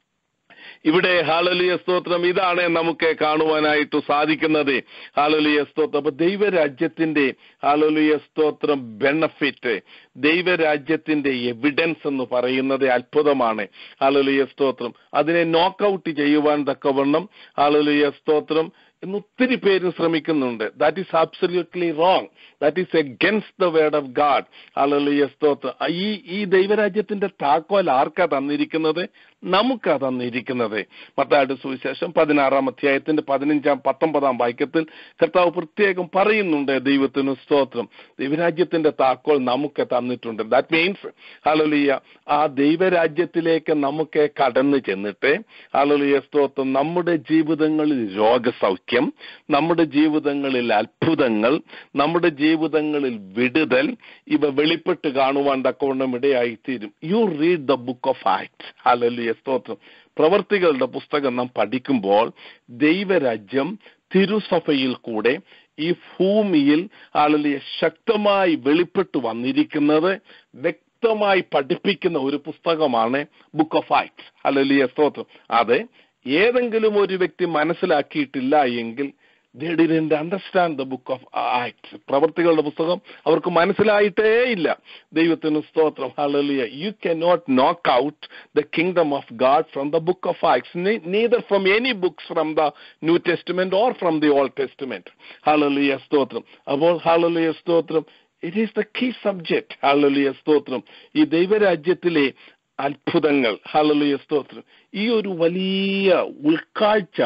ഇവിടെ ഹാലലിയ സ്തോത്രം ഇതാണ് നമുക്ക് കാണുവാനായിട്ട് സാധിക്കുന്നത് ഹാലലിയ സ്തോത്രം അപ്പൊ ദൈവരാജ്യത്തിന്റെ ഹാലലിയ സ്തോത്രം ബെനഫിറ്റ് ദൈവരാജ്യത്തിന്റെ എവിഡൻസ് എന്ന് പറയുന്നത് അത്ഭുതമാണ് ഹാലലിയ സ്തോത്രം അതിനെ നോക്കൌട്ട് ചെയ്യുവാൻ തക്കവണ്ണം ഹാലലിയ സ്തോത്രം എന്ന് ഒത്തിരി പേര് ശ്രമിക്കുന്നുണ്ട് that is absolutely wrong that is against the word of God ഹാലലിയ സ്തോത്രം ഈ ഈ ദൈവരാജ്യത്തിന്റെ താക്കോൽ ആർക്കാ തന്നിരിക്കുന്നത് നമുക്കാ തന്നിരിക്കുന്നത് മത്തായുടെ സുവിശേഷം പതിനാറാം അധ്യായത്തിന്റെ പതിനഞ്ചാം പത്തൊമ്പതാം വാക്യത്തിൽ കർത്താവ് പ്രത്യേകം പറയുന്നുണ്ട് ദൈവത്തിന് സ്തോത്രം ദൈവരാജ്യത്തിന്റെ താക്കോൽ നമുക്ക് തന്നിട്ടുണ്ട് ദാറ്റ് മീൻസ് ഹാലലിയ ആ ദൈവരാജ്യത്തിലേക്ക് നമുക്ക് കടന്നു ചെന്നിട്ട് ഹാലലിയ സ്തോത്രം നമ്മുടെ ജീവിതങ്ങളിൽ രോഗസൗഖ്യം നമ്മുടെ ജീവിതങ്ങളിൽ അത്ഭുതങ്ങൾ നമ്മുടെ ജീവിതങ്ങളിൽ വിടുതൽ ഇവ വെളിപ്പെട്ട് കാണുവാൻ തക്കവണ്ണം ഇടയായിത്തീരും you read the book of act ഹാലലിയ സ്തോത്രം പ്രവർത്തികളുടെ പുസ്തകം നാം പഠിക്കുമ്പോൾ ദൈവരാജ്യം തിരുസഭയിൽ കൂടെ ഈ ഭൂമിയിൽ ആളുകളെ ശക്തമായി വെളിപ്പെട്ട് വന്നിരിക്കുന്നത് വ്യക്തമായി പഠിപ്പിക്കുന്ന ഒരു പുസ്തകമാണ് ബുക്ക് ഓഫ് ആക്ട് അലലിയ സ്തോത്രം അത് ഏതെങ്കിലും ഒരു വ്യക്തി മനസ്സിലാക്കിയിട്ടില്ല എങ്കിൽ they didn't understand the book of acts പ്രവർത്തികളുടെ പുസ്തകം അവർക്ക് മനസ്സിലായിട്ടേ ഇല്ല ദൈവത്തിന് സ്തോത്രം ഹലലിയ you can not look out the kingdom of God from the book of acts neither from any books from the new testament or from the old testament ഹലലിയ സ്തോത്രം അപ്പോൾ ഹലലിയ സ്തോത്രം it is the key subject ഹലലിയ സ്തോത്രം ഈ ദൈവരാജ്യത്തിലെ അത്ഭുതങ്ങൾ ഹലലിയ സ്തോത്രം ഈ ഒരു വലിയ ഉൾക്കാഴ്ച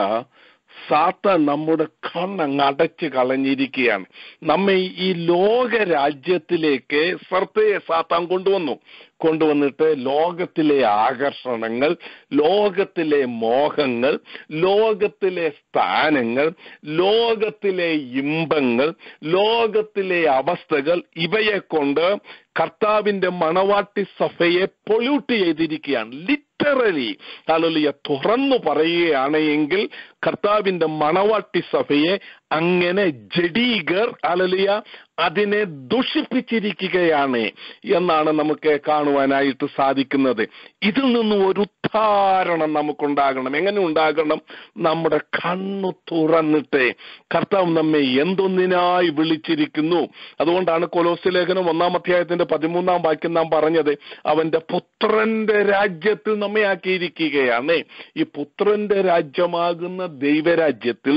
സാത്താൻ നമ്മുടെ കണ്ണങ്ങ് അടച്ച് കളഞ്ഞിരിക്കുകയാണ് നമ്മെ ഈ ലോക രാജ്യത്തിലേക്ക് സർത്തയെ സാത്താൻ കൊണ്ടുവന്നു കൊണ്ടുവന്നിട്ട് ലോകത്തിലെ ആകർഷണങ്ങൾ ലോകത്തിലെ മോഹങ്ങൾ ലോകത്തിലെ സ്ഥാനങ്ങൾ ലോകത്തിലെ ഇമ്പങ്ങൾ ലോകത്തിലെ അവസ്ഥകൾ ഇവയെ കൊണ്ട് കർത്താവിന്റെ മണവാട്ടി സഭയെ പൊല്യൂട്ട് ചെയ്തിരിക്കുകയാണ് ലിറ്ററലി അലലിയ തുറന്നു പറയുകയാണ് എങ്കിൽ കർത്താവിന്റെ മണവാട്ടി സഭയെ അങ്ങനെ ജഡീകർ അലലിയ അതിനെ ദുഷിപ്പിച്ചിരിക്കുകയാണ് എന്നാണ് നമുക്ക് കാണുവാനായിട്ട് സാധിക്കുന്നത് ഇതിൽ നിന്നും ഒരു ഉദ്ധാരണം നമുക്കുണ്ടാകണം എങ്ങനെ ഉണ്ടാകണം നമ്മുടെ കണ്ണു തുറന്നിട്ട് കർത്താവ് നമ്മെ എന്തൊന്നിനായി വിളിച്ചിരിക്കുന്നു അതുകൊണ്ടാണ് കൊലോസ് ലേഖനം ഒന്നാം അധ്യായത്തിന്റെ പതിമൂന്നാം വാക്യം നാം പറഞ്ഞത് അവന്റെ പുത്രന്റെ രാജ്യത്തിൽ നമ്മെ ആക്കിയിരിക്കുകയാണ് ഈ പുത്രന്റെ രാജ്യമാകുന്ന ദൈവരാജ്യത്തിൽ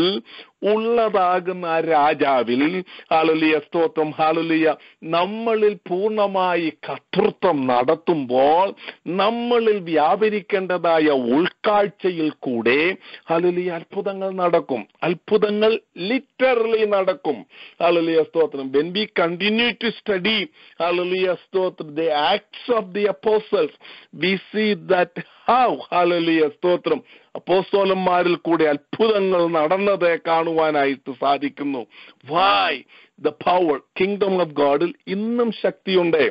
ഉള്ളതാകുന്ന ആ രാജാവിൽ ഹാലുലിയ സ്തോത്രം ഹാലുലിയ നമ്മളിൽ പൂർണ്ണമായി കർത്തൃത്വം നടത്തുമ്പോൾ നമ്മളിൽ വ്യാപരിക്കേണ്ടതായ ഉൾക്കാഴ്ചയിൽ കൂടെ ഹാലുലിയ അത്ഭുതങ്ങൾ നടക്കും അത്ഭുതങ്ങൾ ലിറ്ററലി നടക്കും ഹാലുലിയ സ്തോത്രം when be continue to study ഹാലുലിയ സ്തോത്രം the acts of the apostles we see that how ഹാലുലിയ സ്തോത്രം അപ്പോസ്തോലന്മാരിൽ കൂടെ അത്ഭുതങ്ങൾ നടന്നത് കാണുവാനായിട്ട് സാധിക്കുന്നു by the power kingdom of ഗോഡിൽ ഇന്നും ശക്തിയുണ്ട്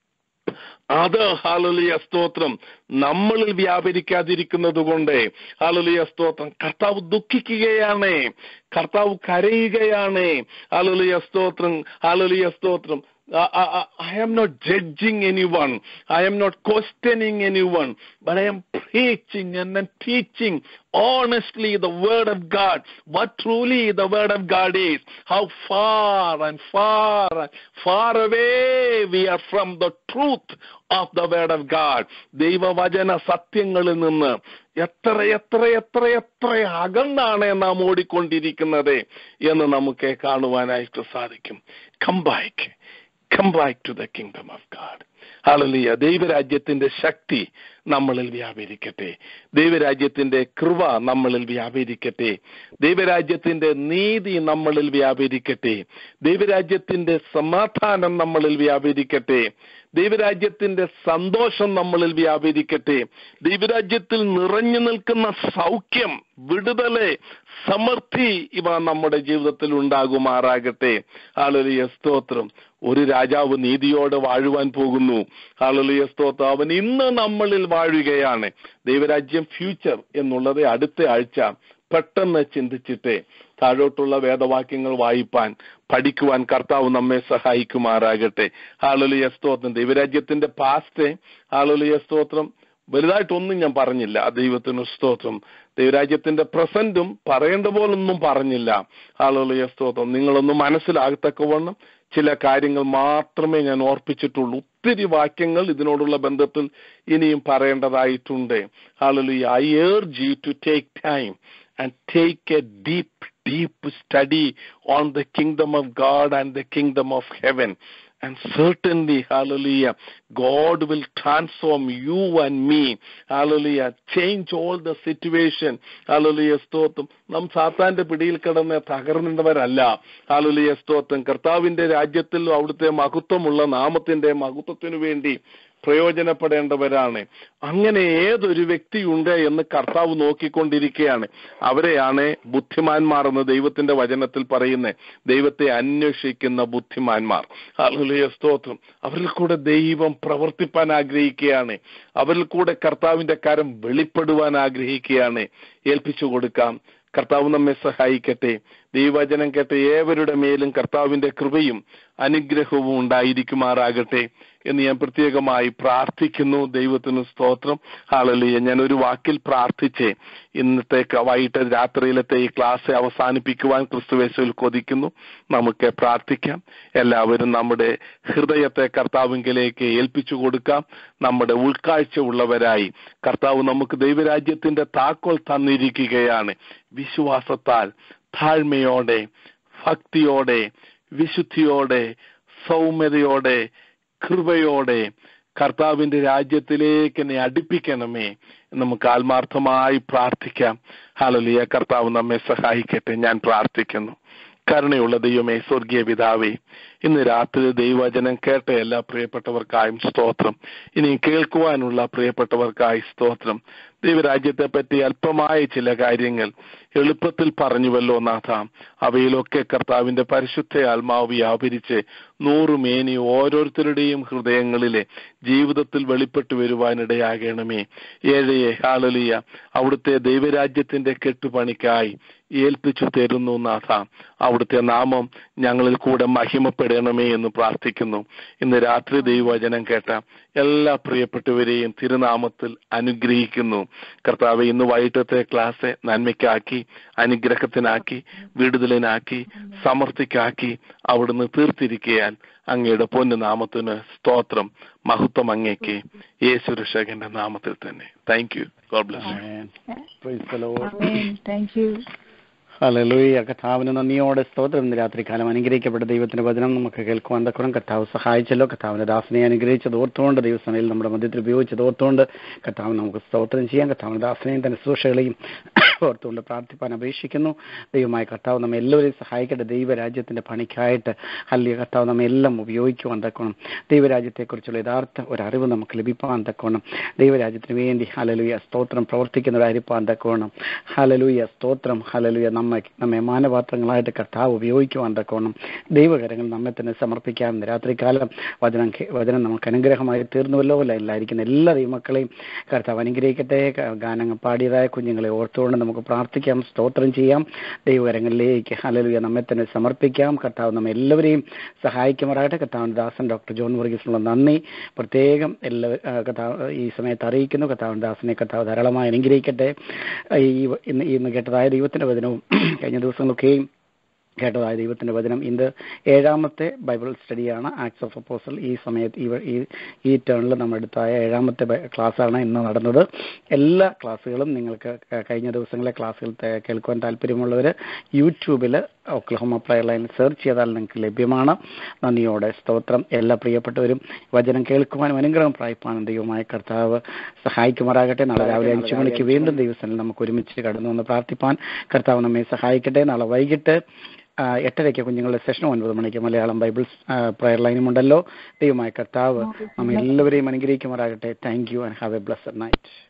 അത് ഹാലലിയ സ്തോത്രം നമ്മളിൽ വ്യാപരിക്കാതിരിക്കുന്നത് കൊണ്ട് ഹാലലിയ സ്തോത്രം കർത്താവ് ദുഃഖിക്കുകയാണ് കർത്താവ് കരയുകയാണ് ഹാലലിയ സ്തോത്രം ഹാലലിയ സ്തോത്രം I, I, I am not judging anyone. I am not questioning anyone. But I am preaching and then teaching honestly the word of God. What truly the word of God is. How far and far and far away we are from the truth of the word of God. ദൈവവചന സത്യങ്ങളിൽ നിന്ന് എത്ര എത്ര എത്ര എത്ര അകന്നാണ് നാം ഓടിക്കൊണ്ടിരിക്കുന്നത് എന്ന് നമുക്ക് കാണുവാനായിട്ട് സാധിക്കും come back come back to the kingdom of God ഹാലലിയ ദൈവരാജ്യത്തിന്റെ ശക്തി നമ്മളിൽ വ്യാപരിക്കട്ടെ ദൈവരാജ്യത്തിന്റെ കൃപ നമ്മളിൽ വ്യാപരിക്കട്ടെ ദൈവരാജ്യത്തിന്റെ നീതി നമ്മളിൽ വ്യാപരിക്കട്ടെ ദൈവരാജ്യത്തിന്റെ സമാധാനം നമ്മളിൽ വ്യാപരിക്കട്ടെ ദൈവരാജ്യത്തിന്റെ സന്തോഷം നമ്മളിൽ വ്യാപരിക്കട്ടെ ദൈവരാജ്യത്തിൽ നിറഞ്ഞു നിൽക്കുന്ന സൗഖ്യം വിടുതല് സമൃദ്ധി ഇവ നമ്മുടെ ജീവിതത്തിൽ ഉണ്ടാകുമാറാകട്ടെ ആളുലിയ സ്തോത്രം ഒരു രാജാവ് നീതിയോടെ വാഴുവാൻ പോകുന്നു ആളുലിയ സ്തോത്രം അവൻ ഇന്ന് നമ്മളിൽ വാഴുകയാണ് ദൈവരാജ്യം ഫ്യൂച്ചർ എന്നുള്ളത് അടുത്ത ആഴ്ച പെട്ടെന്ന് ചിന്തിച്ചിട്ട് താഴോട്ടുള്ള വേദവാക്യങ്ങൾ വായിപ്പാൻ പഠിക്കുവാൻ കർത്താവ് നമ്മെ സഹായിക്കുമാറാകട്ടെ ആളുലിയ സ്തോത്രം ദൈവരാജ്യത്തിന്റെ പാസ്റ്റ് ആളുലിയ സ്തോത്രം വലുതായിട്ടൊന്നും ഞാൻ പറഞ്ഞില്ല ദൈവത്തിന് സ്തോത്രം ദൈവരാജ്യത്തിന്റെ പ്രസന്റും പറയേണ്ട പോലൊന്നും പറഞ്ഞില്ല ആളുകളിയ സ്തോത്രം നിങ്ങളൊന്ന് മനസ്സിലാകത്തക്കവണ്ണം ചില കാര്യങ്ങൾ മാത്രമേ ഞാൻ ഓർപ്പിച്ചിട്ടുള്ളൂ ഒത്തിരി വാക്യങ്ങൾ ഇതിനോടുള്ള ബന്ധത്തിൽ ഇനിയും പറയേണ്ടതായിട്ടുണ്ട് ആളുകളിയ I urge you to take time and take a deep deep study on the kingdom of God and the kingdom of heaven. And certainly, hallelujah, God will transform you and me. Hallelujah, change all the situation. Hallelujah, സ്തോത്രം നാം സാത്താന്റെ പിടിയിൽ കിടന്ന് തകർന്നവരല്ല hallelujah സ്തോത്രം കർത്താവിന്റെ രാജ്യത്തിൽ അവിടുത്തെ മഹത്വമുള്ള നാമത്തിന്റെ മഹത്വത്തിനു വേണ്ടി പ്രയോജനപ്പെടേണ്ടവരാണ് അങ്ങനെ ഏതൊരു വ്യക്തിയുണ്ട് എന്ന് കർത്താവ് നോക്കിക്കൊണ്ടിരിക്കുകയാണ് അവരെയാണ് ബുദ്ധിമാന്മാർ എന്ന് ദൈവത്തിന്റെ വചനത്തിൽ പറയുന്നത് ദൈവത്തെ അന്വേഷിക്കുന്ന ബുദ്ധിമാന്മാർ ഹല്ലേലൂയ സ്തോത്രം അവരിൽ കൂടെ ദൈവം പ്രവർത്തിപ്പാൻ ആഗ്രഹിക്കുകയാണ് അവരിൽ കൂടെ കർത്താവിന്റെ കരം വെളിപ്പെടുവാൻ ആഗ്രഹിക്കുകയാണ് ഏൽപ്പിച്ചു കൊടുക്കാം കർത്താവ് നമ്മെ സഹായിക്കട്ടെ ദൈവവചനം കേട്ട ഏവരുടെ മേലും കർത്താവിന്റെ കൃപയും അനുഗ്രഹവും ഉണ്ടായിരിക്കുമാറാകട്ടെ എന്ന് ഞാൻ പ്രത്യേകമായി പ്രാർത്ഥിക്കുന്നു ദൈവത്തിന് സ്തോത്രം ഹാളലിയ ഞാൻ ഒരു വാക്കിൽ പ്രാർത്ഥിച്ച് ഇന്നത്തെ ക- വൈകിട്ട് രാത്രിയിലത്തെ ഈ ക്ലാസ് അവസാനിപ്പിക്കുവാൻ ക്രിസ്തുവേശുവിൽ കൊതിക്കുന്നു നമുക്ക് പ്രാർത്ഥിക്കാം എല്ലാവരും നമ്മുടെ ഹൃദയത്തെ കർത്താവിങ്കിലേക്ക് ഏൽപ്പിച്ചു കൊടുക്കാം നമ്മുടെ ഉൾക്കാഴ്ച ഉള്ളവരായി കർത്താവ് നമുക്ക് ദൈവരാജ്യത്തിന്റെ താക്കോൽ തന്നിരിക്കുകയാണ് വിശ്വാസത്താൽ താഴ്മയോടെ ഭക്തിയോടെ വിശുദ്ധിയോടെ സൗമ്യതയോടെ കൃപയോടെ കർത്താവിന്റെ രാജ്യത്തിലേക്ക് എന്നെ അടുപ്പിക്കണമേ എന്ന് നമുക്ക് ആത്മാർത്ഥമായി പ്രാർത്ഥിക്കാം ഹലലിയ കർത്താവ് നമ്മെ സഹായിക്കട്ടെ ഞാൻ പ്രാർത്ഥിക്കുന്നു കരുണയുള്ള ദൈവമേ സ്വർഗീയ പിതാവേ ഇന്ന് രാത്രി ദൈവവചനം കേട്ട എല്ലാ പ്രിയപ്പെട്ടവർക്കായും സ്തോത്രം ഇനി കേൾക്കുവാനുള്ള പ്രിയപ്പെട്ടവർക്കായി സ്തോത്രം ദൈവരാജ്യത്തെ പറ്റി അല്പമായ ചില കാര്യങ്ങൾ എളുപ്പത്തിൽ പറഞ്ഞുവല്ലോ നാഥ അവയിലൊക്കെ കർത്താവിന്റെ പരിശുദ്ധ ആത്മാവ് വ്യാപരിച്ച് നൂറുമേനി ഓരോരുത്തരുടെയും ഹൃദയങ്ങളിലെ ജീവിതത്തിൽ വെളിപ്പെട്ടു വരുവാനിടയാകണമേ ഏഴയെ ഹാലലിയ അവിടുത്തെ ദൈവരാജ്യത്തിന്റെ കെട്ടുപണിക്കായി ഏൽപ്പിച്ചു തരുന്നു നാഥ അവിടുത്തെ നാമം ഞങ്ങളിൽ കൂടെ മഹിമപ്പെടണമേ എന്ന് പ്രാർത്ഥിക്കുന്നു ഇന്ന് രാത്രി ദൈവവചനം കേട്ട എല്ലാ പ്രിയപ്പെട്ടവരെയും തിരുനാമത്തിൽ അനുഗ്രഹിക്കുന്നു കർത്താവ് ഇന്ന് വൈകിട്ടത്തെ ക്ലാസ് നന്മയ്ക്കാക്കി അനുഗ്രഹത്തിനാക്കി വിടുതലിനാക്കി സമൃദ്ധിക്കാക്കി അവിടുന്ന് തീർത്തിരിക്കയാൽ അങ്ങയുടെ പൊന്നു നാമത്തിന് സ്തോത്രം മഹത്വം അങ്ങേക്ക് യേശു രക്ഷകന്റെ നാമത്തിൽ തന്നെ thank you God bless Praise the Lord. Amen. Thank you. ഹല്ലേലൂയ കർത്താവിന് നന്ദിയോടെ സ്തോത്രം ഇന്ന് രാത്രികാലം അനുഗ്രഹിക്കപ്പെട്ട ദൈവത്തിന്റെ വചനം നമുക്ക് കേൾക്കുവാൻ തക്കുറം കർത്താവ് സഹായിച്ചല്ലോ കർത്താവിന്റെ ദാസനെ അനുഗ്രഹിച്ചത് ഓർത്തുകൊണ്ട് ദൈവസനയിൽ നമ്മുടെ മധ്യത്തിൽ ഉപയോഗിച്ചത് ഓർത്തുകൊണ്ട് കർത്താവ് നമുക്ക് സ്തോത്രം ചെയ്യാം കർത്താവിന്റെ ദാസനെയും തന്റെ സുരക്ഷകളെയും ഓർത്തുകൊണ്ട് പ്രാർത്ഥിപ്പാൻ അപേക്ഷിക്കുന്നു ദൈവമായ കർത്താവ് നമ്മെ എല്ലാവരെയും സഹായിക്കട്ടെ ദൈവരാജ്യത്തിന്റെ പണിക്കായിട്ട് അല്ലെങ്കിൽ കർത്താവ് നമ്മെ എല്ലാം ഉപയോഗിക്കുവാൻ തക്കണം ദൈവരാജ്യത്തെക്കുറിച്ചുള്ള യഥാർത്ഥ ഒരു അറിവ് നമുക്ക് ലഭിപ്പാൻ തക്കണം ദൈവരാജ്യത്തിന് വേണ്ടി ഹലലുയ സ്തോത്രം പ്രവർത്തിക്കുന്നവരായിരിക്കാൻ തക്കവണ്ണം ഹലലുയ സ്തോത്രം ഹലലുയ നമ്മെ നമ്മെ മാനപാത്രങ്ങളായിട്ട് കർത്താവ് ഉപയോഗിക്കുവാൻ തക്കവണ്ണം ദൈവകരങ്ങൾ നമ്മെ തന്നെ സമർപ്പിക്കാൻ രാത്രികാലം വചനം കേ- വചനം നമുക്ക് അനുഗ്രഹമായി തീർന്നുവല്ലോ അല്ല എല്ലായിരിക്കുന്ന എല്ലാ ദൈവമക്കളെയും കർത്താവ് അനുഗ്രഹിക്കട്ടെ ക- ഗാനങ്ങൾ പാടിയതായ കുഞ്ഞുങ്ങളെ ഓർത്തുകൊണ്ട് നമുക്ക് പ്രാർത്ഥിക്കാം സ്തോത്രം ചെയ്യാം ദൈവകരങ്ങളിലേക്ക് ഹലലുയ നമ്മെ തന്നെ സമർപ്പിക്കാം കർത്താവ് നമ്മെ എല്ലാവരെയും സഹായിക്കുമാറാകട്ടെ കർത്താവിൻ്റെ ദാസൻ ഡോക്ടർ ജോൺ വർഗീസിനുള്ള നന്ദി പ്രത്യേകം എല്ലാ ആ, കർത്താവ് ഈ സമയത്ത് അറിയിക്കുന്നു കർത്താവിൻ്റെ ദാസനെ കർത്താവ് ധാരാളമായി അനുഗ്രഹിക്കട്ടെ ഈ ഇന്ന് ഇന്ന് കേട്ടതായ ദൈവത്തിൻ്റെ വചനവും കഴിഞ്ഞ ദിവസങ്ങളൊക്കെയും കേട്ടതായ ദൈവത്തിന്റെ വചനം ഇന്ന് ഏഴാമത്തെ ബൈബിൾ സ്റ്റഡിയാണ് ആക്ട്സ് ഓഫ് അപ്പോസൽ ഈ സമയത്ത് ഈ വ- ഈ- ഈ ടേണിൽ നമ്മൾ എടുത്തായ ഏഴാമത്തെ ബൈ- ക്ലാസ്സാണ് ഇന്ന് നടന്നത് എല്ലാ ക്ലാസ്സുകളും നിങ്ങൾക്ക് ക- കഴിഞ്ഞ ദിവസങ്ങളിലെ ക്ലാസ്സുകൾ ത- കേൾക്കുവാൻ താല്പര്യമുള്ളവർ യൂട്യൂബിൽ ഒക്ലഹോമ പ്രയർ ലൈൻ സെർച്ച് ചെയ്താൽ നിങ്ങൾക്ക് ലഭ്യമാണ് നന്ദിയോടെ സ്തോത്രം എല്ലാ പ്രിയപ്പെട്ടവരും വചനം കേൾക്കുവാനും അനുഗ്രഹം പ്രായിപ്പാനും ദൈവമായ കർത്താവ് സഹായിക്കുമാറാകട്ടെ നാളെ രാവിലെ അഞ്ചു മണിക്ക് വീണ്ടും ദിവസത്തിൽ നമുക്ക് ഒരുമിച്ച് കടന്നു വന്ന് പ്രാർത്ഥിപ്പാൻ കർത്താവ് നമ്മെ സഹായിക്കട്ടെ നാളെ വൈകിട്ട് ആ, എട്ടരയ്ക്ക് കുഞ്ഞുങ്ങളുടെ സെഷൻ ഒൻപത് മണിക്ക് മലയാളം ബൈബിൾ പ്രയർ ലൈനും ഉണ്ടല്ലോ ദൈവമായ കർത്താവ് നമ്മെ എല്ലാവരെയും അനുഗ്രഹിക്കുമാറാകട്ടെ thank you and have a blessed night